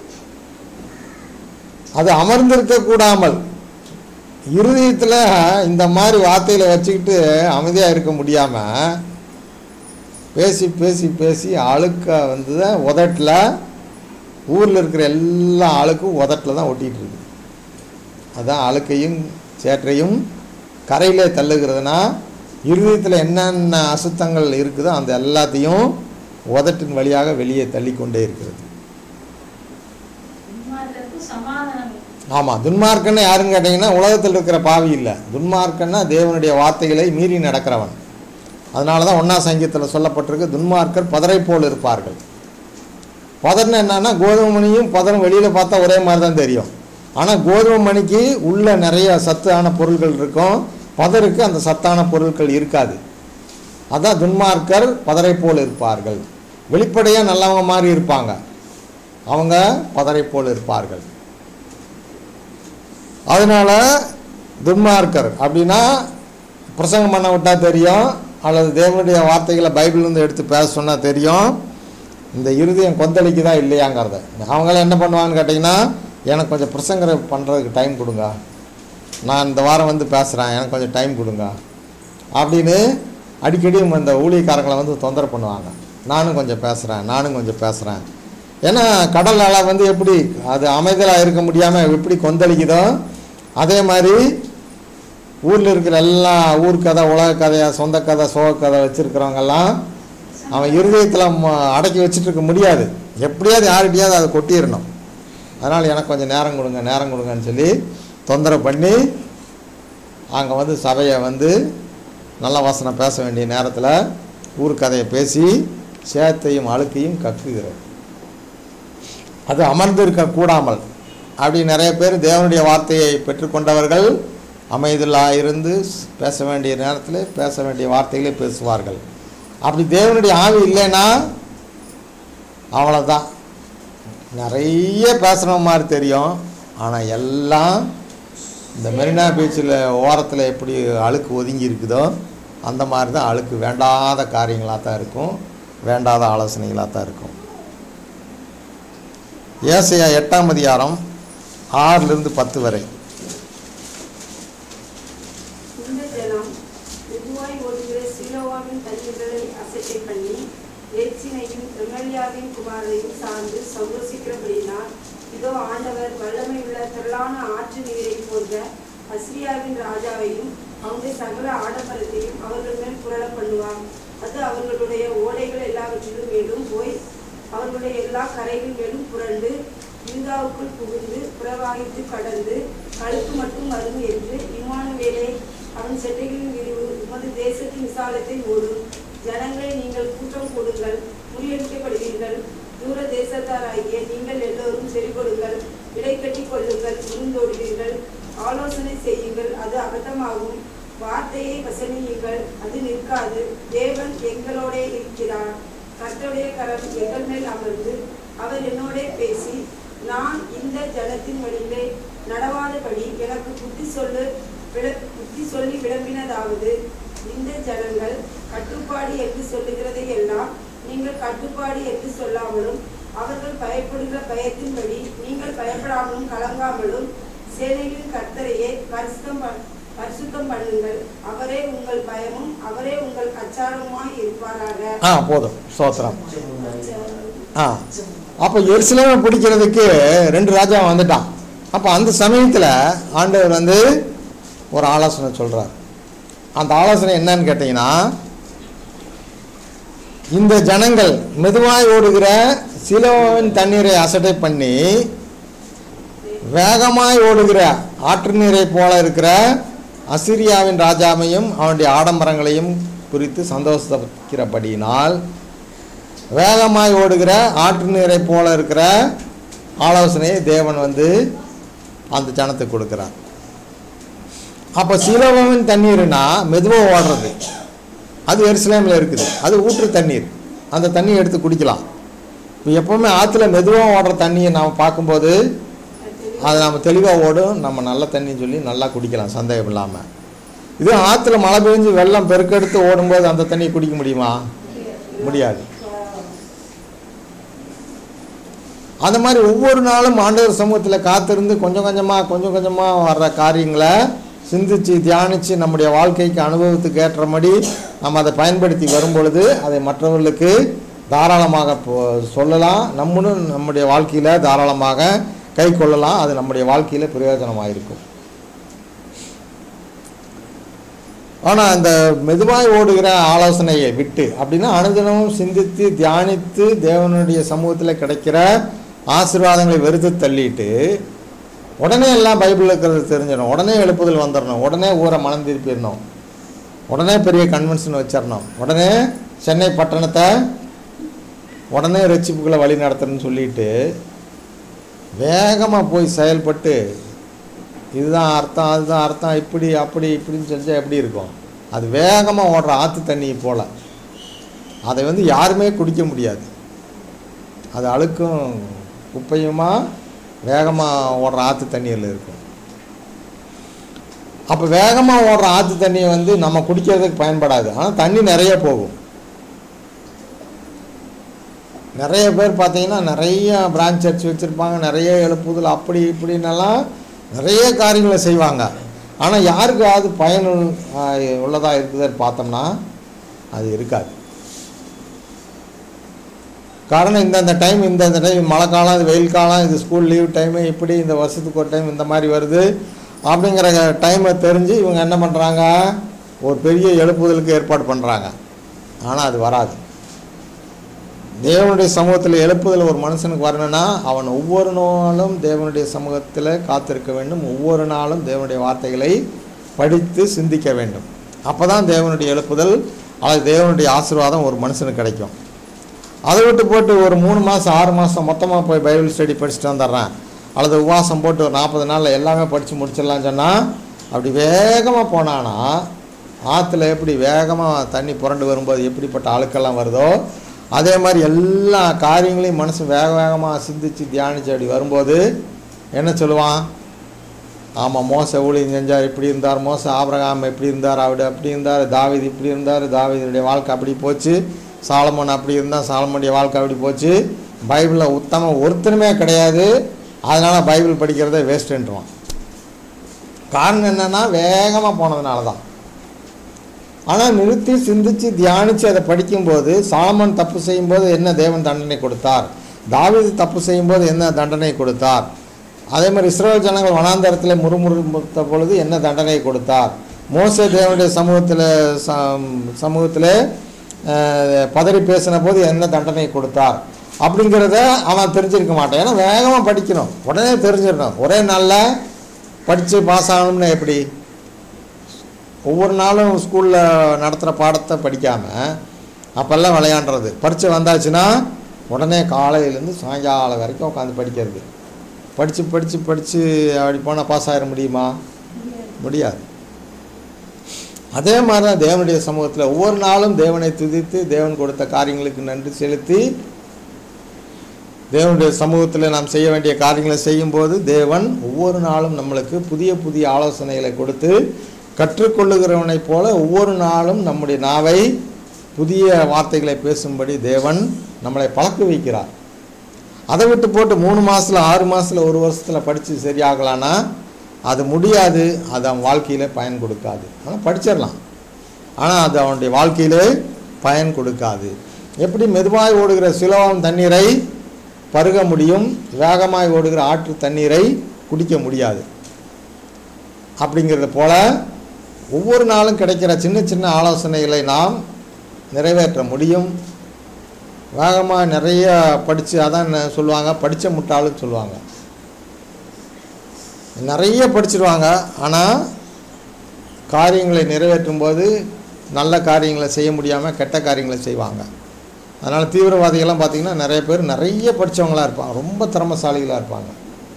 அது அமர்ந்திருக்க கூடாமல் இருதயத்தில் இந்த மாதிரி வார்த்தைகளை வச்சுக்கிட்டு அமைதியாக இருக்க முடியாமல் பேசி பேசி பேசி அழுக்க வந்து தான் உதட்டில் ஊரில் இருக்கிற எல்லா அழுக்கும் உதட்டில் தான் ஒட்டிகிட்டு இருக்கு அதான் அழுக்கையும் சேற்றையும் கரையிலே தள்ளுகிறதுனா இருதயத்தில் என்னென்ன அசுத்தங்கள் இருக்குதோ அந்த எல்லாத்தையும் உதட்டின் வழியாக வெளியே தள்ளிக்கொண்டே இருக்கிறது துன்மார்க்கருக்கு சமாதானம் இல்லை. ஆமாம் துன்மார்க்கன்னு யாருன்னு கேட்டிங்கன்னா உலகத்தில் இருக்கிற பாவி இல்லை துன்மார்க்கன்னா தேவனுடைய வார்த்தைகளை மீறி நடக்கிறவன் அதனால தான் ஒன்றா சங்கீதத்தில் சொல்லப்பட்டிருக்கு துன்மார்க்கர் பதரை போல் இருப்பார்கள் பதர்னு என்னன்னா கோதுமை மணியும் பதரும் வெளியில் பார்த்தா ஒரே மாதிரி தான் தெரியும் ஆனால் கோதுமை மணிக்கு உள்ள நிறைய சத்தான பொருட்கள் இருக்கும் பதருக்கு அந்த சத்தான பொருட்கள் இருக்காது அதான் துன்மார்க்கர் பதரை போல் இருப்பார்கள் வெளிப்படையாக நல்லவங்க மாதிரி இருப்பாங்க அவங்க பதரை போல் இருப்பார்கள் அதனால துன்மார்க்கர் அப்படின்னா பிரசங்கம் பண்ண விட்டால் தெரியும் அல்லது தேவனுடைய வார்த்தைகளை பைபிள்லேருந்து எடுத்து பேச சொன்னால் தெரியும் இந்த இருதயம் கொந்தளிக்குதா இல்லையாங்கிறத அவங்களாம் என்ன பண்ணுவாங்கன்னு கேட்டிங்கன்னா எனக்கு கொஞ்சம் பிரசங்கம் பண்ணுறதுக்கு டைம் கொடுங்க நான் இந்த வாரம் வந்து பேசுகிறேன் எனக்கு கொஞ்சம் டைம் கொடுங்க அப்படின்னு அடிக்கடி இந்த ஊழியக்காரங்களை வந்து தொந்தரவு பண்ணுவாங்க நானும் கொஞ்சம் பேசுகிறேன் நானும் கொஞ்சம் பேசுகிறேன் ஏன்னா கடல் அலை வந்து எப்படி அது அமைதலாக இருக்க முடியாமல் எப்படி கொந்தளிக்குதோ அதே மாதிரி ஊரில் இருக்கிற எல்லா ஊர் கதை உலக கதையா சொந்த கதை சோக கதை வச்சுருக்கிறவங்கெல்லாம் அவன் இருதயத்தில் ம- அடக்கி வச்சுட்டு இருக்க முடியாது எப்படியாவது யார்கிட்டயாவது அதை கொட்டிடணும் அதனால் எனக்கு கொஞ்சம் நேரம் கொடுங்க நேரம் கொடுங்கன்னு சொல்லி தொந்தரவு பண்ணி அங்கே வந்து சபையை வந்து நல்ல வசனம் பேச வேண்டிய நேரத்தில் ஊர் கதையை பேசி சேத்தையும் அழுக்கையும் கக்குகிறது அது அமர்ந்திருக்க கூடாமல் அப்படி நிறைய பேர் தேவனுடைய வார்த்தையை பெற்றுக்கொண்டவர்கள் அமைதலாக இருந்து பேச வேண்டிய நேரத்தில் பேச வேண்டிய வார்த்தைகளே பேசுவார்கள் அப்படி தேவனுடைய ஆவி இல்லைன்னா அவ்வளோதான் நிறைய பேசுகிற மாதிரி தெரியும் ஆனால் எல்லாம் இந்த மெரினா பீச்சில் ஓரத்தில் எப்படி அழுக்கு ஒதுங்கி இருக்குதோ அந்த மாதிரி தான் அழுக்கு வேண்டாத காரியங்களாக தான் இருக்கும் வேண்டாத ஆலோசனைகளாக தான் இருக்கும் ஏசையா எட்டாம் அதிகாரம் ஆறிலிருந்து பத்து வரை இந்த ஜனம் மெதுவாய் ஓடுகிற சீலோவாவின் தண்ணீர்களை அசட்டை பண்ணி எரிச்சினையும் ரெமலியாவின் குமாரையும் சார்ந்து சந்தோஷிக்கிறபடினால் இதோ ஆண்டவர் வல்லமை உள்ள திரளான ஆற்று நீரை போன்ற அஸ்ரியாவின் ராஜாவையும் அவருடைய சகல ஆடம்பரத்தையும் அவர்கள் மேல் புரள பண்ணுவார் அது அவர்களுடைய ஓடைகள் எல்லாவற்றிலும் மேலும் போய் அவர்களுடைய எல்லா கரைகள் மேலும் புரண்டு யூதாவுக்குள் புகுந்து புறவாகித்து கடந்து கழுத்து மட்டும் வரும் என்று இம்மானுவேலே அவன் செட்டைகளின் விரிவு உமது தேசத்தின் விசாலத்தை ஓடும் ஜனங்களை நீங்கள் கூட்டம் கூடுங்கள் முறியடிக்கப்படுவீர்கள் தூர தேசத்தாராகிய நீங்கள் எல்லோரும் செறி கொடுங்கள் இடைக்கட்டி கொள்ளுங்கள் விருந்தோடுவீர்கள் ஆலோசனை செய்யுங்கள் அது அபத்தமாகும் வார்த்தையை வசனியுங்கள் அது நிற்காது தேவன் எங்களோடே இருக்கிறார் கர்த்தருடைய கரம் எங்கள் மேல் அமர்ந்து அவர் என்னோடே பேசி நான் இந்த ஜனத்தின் வழியிலே நடவாதபடி எனக்கு புத்தி சொல்லு விள- புத்தி சொல்லி விளம்பினதாவது இந்த ஜனங்கள் கட்டுப்பாடு என்று சொல்லுகிறதை எல்லாம் நீங்கள் கட்டுப்பாடு என்று சொல்லாமலும் அவர்கள் பயப்படுகிற பயத்தின்படி நீங்கள் பயப்படாமலும் கலங்காமலும் சேனைகளின் கர்த்தரையே பரிசுத்தம் ப- பரிசுத்தம் பண்ணுங்கள் அவரே உங்கள் பயமும் அவரே உங்கள் அச்சாரமாய் இருப்பாராக ஆ போதும் ஸ்தோத்திரம் ஆ அப்போ எருசலேமை பிடிக்கிறதுக்கு ரெண்டு ராஜா வந்துட்டான் அப்போ அந்த சமயத்தில் ஆண்டவர் வந்து ஒரு ஆலோசனை சொல்கிறார் அந்த ஆலோசனை என்னன்னு கேட்டிங்கன்னா இந்த ஜனங்கள் மெதுவாய் ஓடுகிற சிலோவின் தண்ணீரை அசட்டை பண்ணி வேகமாய் ஓடுகிற ஆற்று நீரை போல இருக்கிற அசிரியாவின் ராஜாவையும் அவனுடைய ஆடம்பரங்களையும் குறித்து சந்தோஷிக்கிறபடியினால் வேகமாய் ஓடுகிற ஆற்று நீரை போல இருக்கிற ஆலோசனையை தேவன் வந்து அந்த ஜனத்துக்கு கொடுக்குறார் அப்போ சிலோவின் தண்ணீர்னா மெதுவாக ஓடுறது அது எருசலேமில் இருக்குது அது ஊற்று தண்ணீர் அந்த தண்ணியை எடுத்து குடிக்கலாம் இப்போ எப்போவுமே ஆற்றுல மெதுவாக ஓடுற தண்ணியை நாம் பார்க்கும்போது அது நம்ம தெளிவாக ஓடும் நம்ம நல்ல தண்ணின்னு சொல்லி நல்லா குடிக்கலாம் சந்தேகம் இல்லாமல் இது ஆற்றுல மழை பெஞ்சு வெள்ளம் பெருக்கெடுத்து ஓடும்போது அந்த தண்ணியை குடிக்க முடியுமா முடியாது அந்த மாதிரி ஒவ்வொரு நாளும் ஆண்டவர் சமூகத்தில் காத்திருந்து கொஞ்சம் கொஞ்சமாக கொஞ்சம் கொஞ்சமாக வர்ற காரியங்களை சிந்திச்சு தியானித்து நம்முடைய வாழ்க்கைக்கு அனுபவத்துக்கு ஏற்றபடி நம்ம அதை பயன்படுத்தி வரும் பொழுது அதை மற்றவர்களுக்கு தாராளமாக போ- சொல்லலாம் நம்மளும் நம்முடைய வாழ்க்கையில் தாராளமாக கை கொள்ளலாம் அது நம்முடைய வாழ்க்கையில் பிரயோஜனமாக இருக்கும் ஆனால் அந்த மெதுவாய் ஓடுகிற ஆலோசனையை விட்டு அப்படின்னா அனுதினமும் சிந்தித்து தியானித்து தேவனுடைய சமூகத்தில் கிடைக்கிற ஆசீர்வாதங்களை வெறுத்து தள்ளிட்டு உடனே எல்லாம் பைபிளில் இருக்கிறது தெரிஞ்சிடணும் உடனே எழுப்புதல் வந்துடணும் உடனே ஊரை மனம் திருப்பிடணும் உடனே பெரிய கன்வென்ஷன் வச்சிடணும் உடனே சென்னை பட்டணத்தை உடனே ரட்சிப்புகளை வழி நடத்தணும்னு சொல்லிட்டு வேகமாக போய் செயல்பட்டு இதுதான் அர்த்தம் அதுதான் அர்த்தம் இப்படி அப்படி இப்படின்னு செஞ்சால் எப்படி இருக்கும் அது வேகமாக ஓடுற ஆற்று தண்ணி போல் அதை வந்து யாருமே குடிக்க முடியாது அது அழுக்கும் குப்பையுமா வேகமாக ஓடுற ஆற்று தண்ணியில் இருக்கும் அப்போ வேகமாக ஓடுற ஆற்று தண்ணியை வந்து நம்ம குடிக்கிறதுக்கு பயன்படாது ஆனால் தண்ணி நிறைய போகும் நிறைய பேர் பார்த்தீங்கன்னா நிறைய பிரான்ச் சர்ச் வச்சுருப்பாங்க நிறைய எழுப்புதல் அப்படி இப்படின்னெல்லாம் நிறைய காரியங்களை செய்வாங்க ஆனால் யாருக்காவது பயன் உள்ளதாக இருக்குதுன்னு பார்த்தோம்னா அது இருக்காது காரணம் இந்தந்த டைம் இந்தந்த டைம் மழை காலம் இது வெயில் காலம் இது ஸ்கூல் லீவ் டைமு இப்படி இந்த வருஷத்துக்கு ஒரு டைம் இந்த மாதிரி வருது அப்படிங்கிற டைமை தெரிஞ்சு இவங்க என்ன பண்ணுறாங்க ஒரு பெரிய எழுப்புதலுக்கு ஏற்பாடு பண்ணுறாங்க ஆனால் அது வராது தேவனுடைய சமூகத்தில் எழுப்புதல் ஒரு மனுஷனுக்கு வரணும்னா அவன் ஒவ்வொரு நாளும் தேவனுடைய சமூகத்தில் காத்திருக்க வேண்டும் ஒவ்வொரு நாளும் தேவனுடைய வார்த்தைகளை படித்து சிந்திக்க வேண்டும் அப்போ தான் தேவனுடைய எழுப்புதல் அல்லது தேவனுடைய ஆசீர்வாதம் ஒரு மனுஷனுக்கு கிடைக்கும் அதை விட்டு போட்டு ஒரு மூணு மாதம் ஆறு மாதம் மொத்தமாக போய் பைபிள் ஸ்டடி படிச்சுட்டு வந்துடுறேன் அல்லது உபவாசம் போட்டு ஒரு நாற்பது நாளில் எல்லாமே படித்து முடிச்சிடலாம்னு சொன்னால் அப்படி வேகமாக போனானா ஆற்றுல எப்படி வேகமாக தண்ணி புரண்டு வரும்போது எப்படிப்பட்ட அழுக்கெல்லாம் வருதோ அதே மாதிரி எல்லா காரியங்களையும் மனசு வேக வேகமாக சிந்திச்சு தியானிச்சு அப்படி வரும்போது என்ன சொல்லுவான் ஆமாம் மோச ஊழியம் செஞ்சார் இப்படி இருந்தார் மோச ஆபிரகாம் எப்படி இருந்தார் அவர் அப்படி இருந்தார் தாவீது இப்படி இருந்தார் தாவீதுடைய வாழ்க்கை அப்படி போச்சு சாலமோன் அப்படி இருந்தால் சாலமோனுடைய வாழ்க்கை அப்படி போச்சு பைபிளில் உத்தம ஒருத்தருமே கிடையாது அதனால் பைபிள் படிக்கிறதே வேஸ்ட்டுன்றான் காரணம் என்னென்னா வேகமாக போனதுனால தான் ஆனால் நிறுத்தி சிந்திச்சு தியானித்து அதை படிக்கும்போது சாலமன் தப்பு செய்யும்போது என்ன தேவன் தண்டனை கொடுத்தார் தாவீது தப்பு செய்யும்போது என்ன தண்டனை கொடுத்தார் அதே மாதிரி இஸ்ரேல் ஜனங்கள் வனாந்தரத்தில் முறுமுறுத்த பொழுது என்ன தண்டனை கொடுத்தார் மோசே தேவனுடைய சமூகத்தில் சமூகத்தில் பதறி பேசின போது என்ன தண்டனை கொடுத்தார் அப்படிங்கிறத அவன் தெரிஞ்சிருக்க மாட்டான் ஏன்னா வேகமாக படிக்கணும் உடனே தெரிஞ்சிடணும் ஒரே நாளில் படித்து பாஸ் ஆகணும்னு எப்படி ஒவ்வொரு நாளும் ஸ்கூலில் நடத்துகிற பாடத்தை படிக்காமல் அப்போல்லாம் விளையாண்டுறது பரீட்சை வந்தாச்சுன்னா உடனே காலையிலேருந்து சாயங்காலம் வரைக்கும் உட்காந்து படிக்கிறது படித்து படித்து படித்து அப்படி போனால் பாஸ் ஆகிட முடியுமா முடியாது அதே மாதிரி தான் தேவனுடைய சமூகத்தில் ஒவ்வொரு நாளும் தேவனை துதித்து தேவன் கொடுத்த காரியங்களுக்கு நன்றி செலுத்தி தேவனுடைய சமூகத்தில் நாம் செய்ய வேண்டிய காரியங்களை செய்யும்போது தேவன் ஒவ்வொரு நாளும் நம்மளுக்கு புதிய புதிய ஆலோசனைகளை கொடுத்து கற்றுக்கொள்ளுகிறவனைப் போல ஒவ்வொரு நாளும் நம்முடைய நாவை புதிய வார்த்தைகளை பேசும்படி தேவன் நம்மளை பழக்க வைக்கிறார் அதை விட்டு போட்டு மூணு மாதத்தில் ஆறு மாதத்தில் ஒரு வருஷத்தில் படித்து சரியாகலான்னா அது முடியாது அது அவன் வாழ்க்கையில் பயன் கொடுக்காது ஆனால் படிச்சிடலாம் ஆனால் அது அவனுடைய வாழ்க்கையிலே பயன் கொடுக்காது எப்படி மெதுவாய் ஓடுகிற சிலவாம் தண்ணீரை பருக முடியும் வேகமாய் ஓடுகிற ஆற்று தண்ணீரை குடிக்க முடியாது அப்படிங்கிறது போல ஒவ்வொரு நாளும் கிடைக்கிற சின்ன சின்ன ஆலோசனைகளை நாம் நிறைவேற்ற முடியும் வேகமாக நிறைய படித்து அதான் என்ன சொல்லுவாங்க படித்த முட்டாளுன்னு சொல்லுவாங்க நிறைய படிச்சிருவாங்க ஆனால் காரியங்களை நிறைவேற்றும் போது நல்ல காரியங்களை செய்ய முடியாமல் கெட்ட காரியங்களை செய்வாங்க அதனால் தீவிரவாதிகள்லாம் பார்த்திங்கன்னா நிறைய பேர் நிறைய படித்தவங்களாக இருப்பாங்க ரொம்ப திறமசாலிகளாக இருப்பாங்க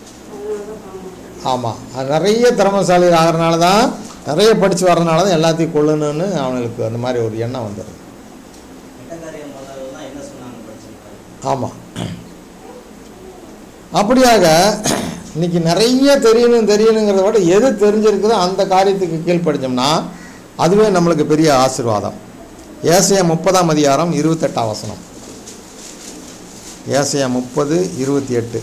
ஆமாம் அது நிறைய திறமசாலி ஆகிறனால தான் நிறைய படித்து வர்றதுனால தான் எல்லாத்தையும் கொள்ளணும்னு அவனுக்கு அந்த மாதிரி ஒரு எண்ணம் வந்துடுது கெட்ட காரியம் முதல்ல என்ன சொன்னாங்க படிச்சிருக்காங்க ஆமாம் அப்படியாக இன்னைக்கு நிறைய தெரியணும் தெரியணுங்கிறத விட எது தெரிஞ்சிருக்குதோ அந்த காரியத்துக்கு கீழ்ப்படிஞ்சோம்னா அதுவே நம்மளுக்கு பெரிய ஆசீர்வாதம் ஏசையா முப்பதாம் அதிகாரம் இருபத்தெட்டாம் வசனம் ஏசையா முப்பது இருபத்தி எட்டு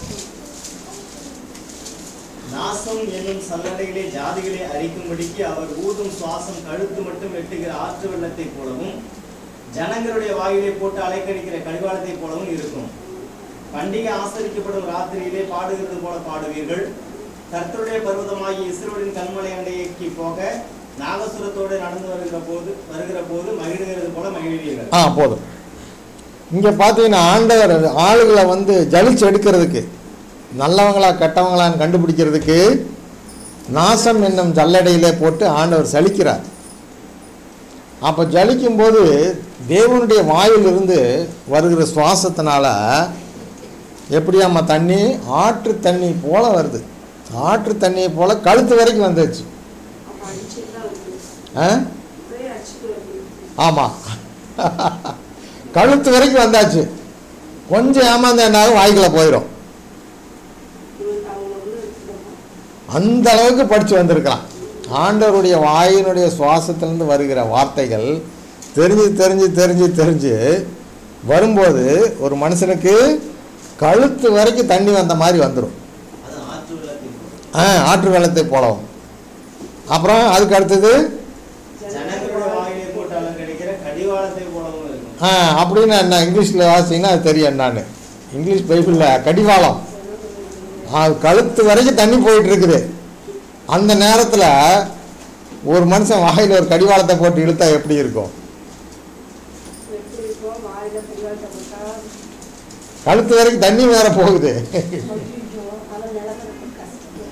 நாசம் என்னும் சல்லடைகளே ஜாதிகளை அரிக்கும்படிக்கு அவர் ஊதும் சுவாசம் கழுத்து மட்டும் வெட்டுகிற ஆற்று வெள்ளத்தைப் போலவும் ஜனங்களுடைய வாயிலை போட்டு அலைக்கடிக்கிற கடிவாளத்தைப் போலவும் இருக்கும் பண்டிகை ஆசரிக்கப்படும் ராத்திரியிலே பாடுகிறது போல பாடுவீர்கள் கர்த்தருடைய பர்வதமாகிய இஸ்ரவேலின் கண்மலை அண்டைக்கு போக நாகசுரத்தோடு நடந்து வருகிற போது வருகிற போது மகிழ்கிறது போல மகிழ்வீர்கள் ஆ போதும் இங்கே பார்த்தீங்கன்னா ஆண்டவர் ஆளுகளை வந்து ஜலிச்சு எடுக்கிறதுக்கு நல்லவங்களா கெட்டவங்களான்னு கண்டுபிடிக்கிறதுக்கு நாசம் என்னும் ஜல்லடையிலே போட்டு ஆண்டவர் சலிக்கிறார் அப்போ ஜலிக்கும்போது தேவனுடைய வாயிலிருந்து வருகிற சுவாசத்தினால எப்படியாம்மா தண்ணி ஆற்று தண்ணி போல வருது ஆற்று தண்ணியை போல கழுத்து வரைக்கும் வந்துச்சு அப்ப அடிச்சுட்டு தான் வருது ஆ அப்படியே அடிச்சுட்டு வருது ஆமாம் கழுத்து வரைக்கும் வந்தாச்சு கொஞ்சம் ஏமாந்தேன்னாலும் வாய்க்குள்ள போயிடும் இவன் அவங்க வந்து இருக்கிறோம் அந்த அளவுக்கு படித்து வந்திருக்கலாம் ஆண்டவருடைய வாயினுடைய சுவாசத்திலிருந்து வருகிற வார்த்தைகள் தெரிஞ்சு தெரிஞ்சு தெரிஞ்சு தெரிஞ்சு வரும்போது ஒரு மனுஷனுக்கு கழுத்து வரைக்கும் தண்ணி வந்த மாதிரி வந்துடும் அது ஆற்று வெள்ளத்தைப் போல ஆ ஆற்று வெள்ளத்தை போலவும் அப்புறம் அதுக்கு அடுத்தது ஜனங்களுடைய வாயிலை போட்டு அலங்கடிக்கிற கடிவாளத்தைப் போலவும் இருக்கும் ஆ அப்படின்னு என்ன இங்கிலீஷில் வாசிங்கன்னா அது தெரியும் என்னான்னு இங்கிலீஷ் பைபிளில் கடிவாளம் ஆ, கழுத்து வரைக்கும் தண்ணி போயிட்டு இருக்குது அந்த நேரத்தில் ஒரு மனுஷன் வாயில் ஒரு கடிவாளத்தை போட்டு இழுத்தா எப்படி இருக்கும் எப்படி இருக்கோம் வாயில பிள்ளைகிட்ட போட்டா கழுத்து வரைக்கும் தண்ணி வேற போகுது ஐயோ அதை நிலக்கிறதுக்கு கஷ்டம்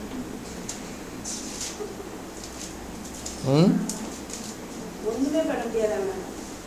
ம் ஒண்ணுமே பண்ண முடியாது அவன்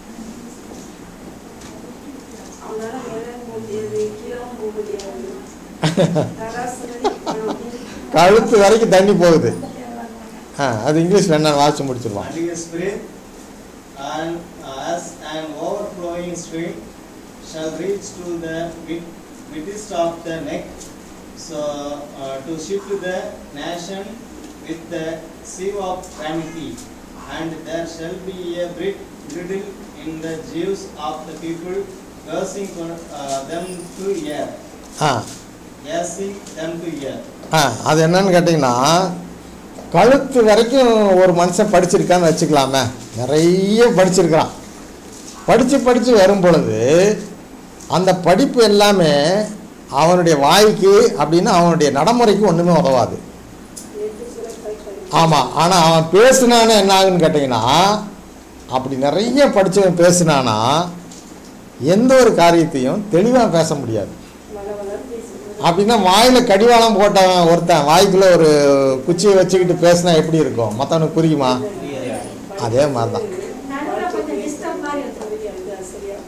அவனால மேலே போக முடியாது கீழவும் போக முடியாது தராசு கழுத்து வரைக்கும் தண்ணி போகுது ஆ அது இங்கிலீஷில் என்ன வாசிச்சு முடிச்சிருவான் And his spirit, and as an overflowing stream, shall reach to the mid- midst of the neck, so uh, to shift the nation with the sieve of calamity. And there shall be a brid- bridle in the Jews of the people, cursing for, uh, them to ear, ah cursing them to ear. ஆ அது என்னன்னு கேட்டிங்கன்னா கழுத்து வரைக்கும் ஒரு மனுஷன் படிச்சிருக்கான்னு வச்சுக்கலாமே நிறைய படிச்சிருக்கிறான் படித்து படித்து வரும் பொழுது அந்த படிப்பு எல்லாமே அவனுடைய வாய்க்கு அப்படின்னு அவனுடைய நடைமுறைக்கு ஒன்றுமே உதவாது நேற்று சுரக்கை கறி ஆமாம் ஆனால் அவன் பேசுனான்னு என்ன ஆகுன்னு கேட்டிங்கன்னா அப்படி நிறைய படித்தவன் பேசுனானா எந்த ஒரு காரியத்தையும் தெளிவாக பேச முடியாது வள வளர்ந்து பேசுறது அப்படின்னா வாயில் கடிவாளம் போட்டவன் ஒருத்தன் வாய்க்குள்ளே ஒரு குச்சியை வச்சுக்கிட்டு பேசினா எப்படி இருக்கும் மற்றவனுக்கு புரியுமா அதே மாதிரி தான் நடுவில் கொஞ்சம் டிஸ்டர்ப் மாதிரி இருக்கும் அது சரியா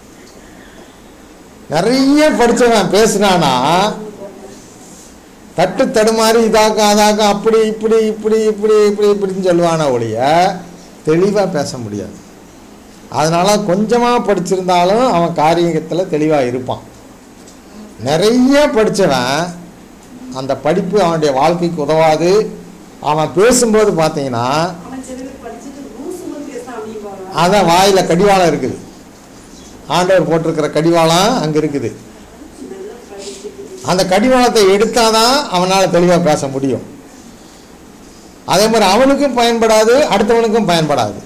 நிறைய படித்தவன் பேசுனானா தட்டு தடுமாறி இதாக்கும் அதாக்கும் அப்படி இப்படி இப்படி இப்படி இப்படி இப்படின்னு சொல்லுவான ஒழிய தெளிவாக பேச முடியாது அதனால் கொஞ்சமாக படிச்சிருந்தாலும் அவன் காரியத்தில் தெளிவாக இருப்பான் நிறைய படித்தவன் அந்த படிப்பு அவனுடைய வாழ்க்கைக்கு உதவாது அவன் பேசும்போது பார்த்தீங்கன்னா அவன் அதான் வாயில் கடிவாளம் இருக்குது ஆண்டவர் போட்டிருக்கிற கடிவாளம் அங்கே இருக்குது அந்த கடிவாளத்தை எடுத்தாதான் அவனால் தெளிவாக பேச முடியும் அதே மாதிரி அவனுக்கும் பயன்படாது அடுத்தவனுக்கும் பயன்படாது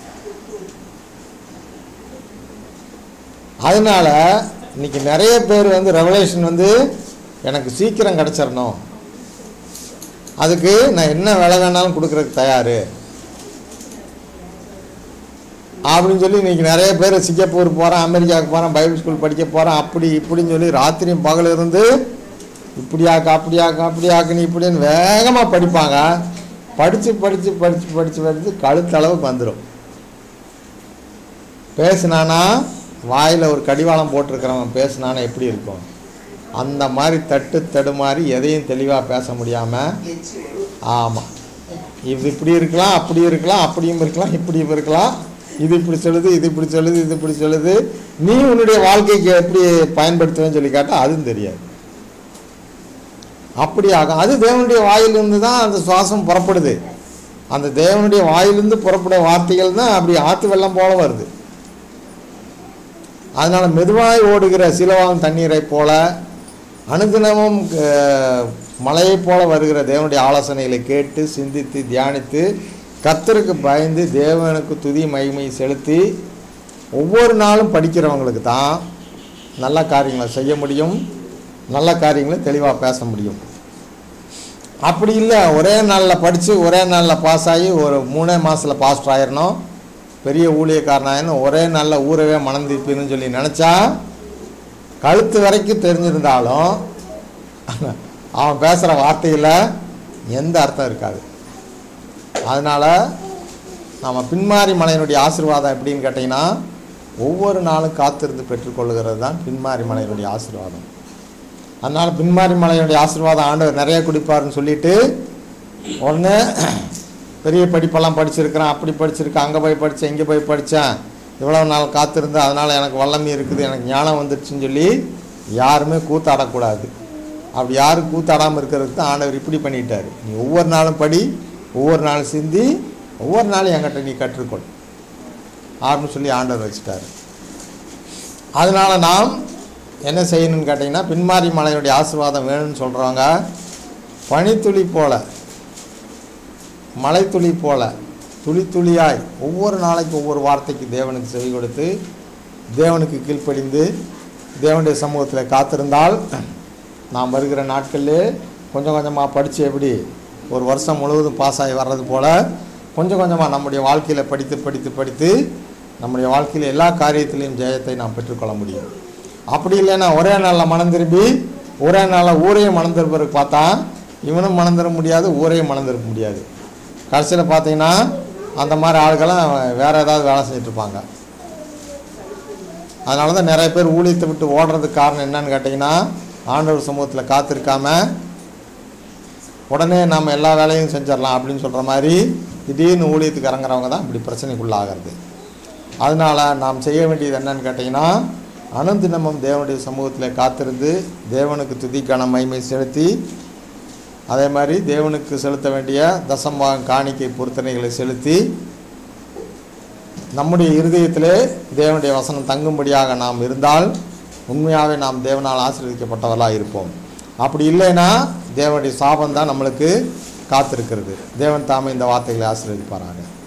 அதனால இன்னைக்கு நிறைய பேர் வந்து ரெவலேஷன் வந்து எனக்கு சீக்கிரம் கிடச்சிடணும் அதுக்கு நான் என்ன விலை வேணாலும் கொடுக்கறதுக்கு தயார் அப்படின்னு சொல்லி இன்னைக்கு நிறைய பேர் சிங்கப்பூர் போகிறேன் அமெரிக்காவுக்கு போகிறேன் பைபிள் ஸ்கூல் படிக்க போகிறேன் அப்படி இப்படின்னு சொல்லி ராத்திரியும் பகல் இருந்து இப்படியாக்கு அப்படியாக்கு அப்படியாக்குன்னு இப்படின்னு வேகமாக படிப்பாங்க படித்து படித்து படித்து படித்து படித்து கழுத்தளவுக்கு வந்துடும் பேசுனானா வாயில் ஒரு கடிவாளம் போட்டிருக்கிறவன் பேசுனானா எப்படி இருக்கும் அந்த மாதிரி தட்டு தடுமாறி எதையும் தெளிவாக பேச முடியாமல் ஆமாம் இது இப்படி இருக்கலாம் அப்படி இருக்கலாம் அப்படியும் இருக்கலாம் இப்படியும் இருக்கலாம் இது இப்படி சொல்லுது இது இப்படி சொல்லுது இது இப்படி சொல்லுது நீ உன்னுடைய வாழ்க்கைக்கு எப்படி பயன்படுத்துவேன்னு சொல்லி கேட்டால் அதுவும் தெரியாது அப்படி ஆகும் அது தேவனுடைய வாயிலிருந்து தான் அந்த சுவாசம் புறப்படுது அந்த தேவனுடைய வாயிலிருந்து புறப்பட வார்த்தைகள் தான் அப்படி ஆற்று வெள்ளம் போல வருது அதனால மெதுவாய் ஓடுகிற சிலவாம் தண்ணீரை போல அனுதினமும் அஹ், மலையைப் போல வருகிற தேவனுடைய ஆலோசனைகளை கேட்டு சிந்தித்து தியானித்து கர்த்தருக்கு பயந்து தேவனுக்கு துதி மகிமை செலுத்தி ஒவ்வொரு நாளும் படிக்கிறவங்களுக்கு தான் நல்ல காரியங்களை செய்ய முடியும் நல்ல காரியங்களை தெளிவாக பேச முடியும் அப்படி இல்லை ஒரே நாளில் படித்து ஒரே நாளில் பாஸ் ஆகி ஒரு மூணே மாதத்தில் பாஸ்டர் ஆயிரணும் பெரிய ஊழியக்காரனாயினும் ஒரே நாளில் ஊரவே மணந்திருப்பீன்னு சொல்லி நினச்சா கழுத்து வரைக்கும் தெரிஞ்சிருந்தாலும் அவன் பேசுகிற வார்த்தையில் எந்த அர்த்தம் இருக்காது அதனால் நம்ம பின்மாரி மலையினுடைய ஆசீர்வாதம் எப்படின்னு கேட்டிங்கன்னா ஒவ்வொரு நாளும் காத்திருந்து பெற்றுக்கொள்ளுகிறது தான் பின்மாரி மலையினுடைய ஆசீர்வாதம் அதனால் பின்மாரி மலையினுடைய ஆசீர்வாதம் ஆண்டவர் நிறைய குடிப்பாருன்னு சொல்லிட்டு ஒன்று பெரிய படிப்பெல்லாம் படிச்சிருக்கிறேன் அப்படி படிச்சிருக்கேன் அங்கே போய் படித்தேன் இங்கே போய் படித்தேன் இவ்வளோ நாள் காத்திருந்து அதனால் எனக்கு வல்லமை இருக்குது எனக்கு ஞானம் வந்துடுச்சுன்னு சொல்லி யாருமே கூத்தாடக்கூடாது அப்படி யாரும் கூத்தாடாமல் இருக்கிறதுக்கு தான் ஆண்டவர் இப்படி பண்ணிட்டார் நீ ஒவ்வொரு நாளும் படி ஒவ்வொரு நாளும் சிந்தி ஒவ்வொரு நாளும் என்கிட்ட நீ கற்றுக்கொள் அப்படின்னு சொல்லி ஆண்டவர் வச்சுட்டாரு அதனால் நாம் என்ன செய்யணும்னு கேட்டிங்கன்னா பின்மாரி மலையினுடைய ஆசீர்வாதம் வேணும்னு சொல்கிறவங்க பனித்துளி போல மலைத்துளி போல துளி துளியாய் ஒவ்வொரு நாளைக்கு ஒவ்வொரு வார்த்தைக்கு தேவனுக்கு செவி கொடுத்து தேவனுக்கு கீழ்ப்படிந்து தேவனுடைய சமூகத்தில் காத்திருந்தால் நாம் வருகிற நாட்களிலே கொஞ்சம் கொஞ்சமாக படித்து எப்படி ஒரு வருஷம் முழுவதும் பாஸ் ஆகி வர்றது போல் கொஞ்சம் கொஞ்சமாக நம்முடைய வாழ்க்கையில் படித்து படித்து படித்து நம்முடைய வாழ்க்கையில் எல்லா காரியத்திலையும் ஜெயத்தை நாம் பெற்றுக்கொள்ள முடியும் அப்படி இல்லைன்னா ஒரே நாளில் மனம் திரும்பி ஒரே நாளில் ஊரையும் மனம் திரும்புறதுக்கு பார்த்தா இவனும் மனம் திரும்ப முடியாது ஊரையும் மனம் திரும்ப முடியாது கடைசியில் பார்த்தீங்கன்னா அந்த மாதிரி ஆளுக்கெல்லாம் வேறு ஏதாவது வேலை செஞ்சுட்டு இருப்பாங்க அதனால தான் நிறைய பேர் ஊழியத்தை விட்டு ஓடுறதுக்கு காரணம் என்னன்னு கேட்டிங்கன்னா ஆண்டவர் சமூகத்தில் காத்திருக்காம உடனே நாம் எல்லா வேலையும் செஞ்சிடலாம் அப்படின்னு சொல்கிற மாதிரி திடீர்னு ஊழியத்துக்கு இறங்குறவங்க தான் இப்படி பிரச்சனைக்குள்ளாகிறது அதனால் நாம் செய்ய வேண்டியது என்னன்னு கேட்டிங்கன்னா அனுதினமும் தேவனுடைய சமூகத்தில் காத்திருந்து தேவனுக்கு துதி கன மகிமை செலுத்தி அதே மாதிரி தேவனுக்கு செலுத்த வேண்டிய தசம்பாகம் காணிக்கை பொருத்தனைகளை செலுத்தி நம்முடைய இருதயத்திலே தேவனுடைய வசனம் தங்கும்படியாக நாம் இருந்தால் உண்மையாகவே நாம் தேவனால் ஆசீர்வதிக்கப்பட்டவர்களாக இருப்போம் அப்படி இல்லைன்னா தேவனுடைய சாபம் தான் நம்மளுக்கு காத்திருக்கிறது தேவன் தாமே இந்த வார்த்தைகளை ஆசீர்வதிப்பாராங்க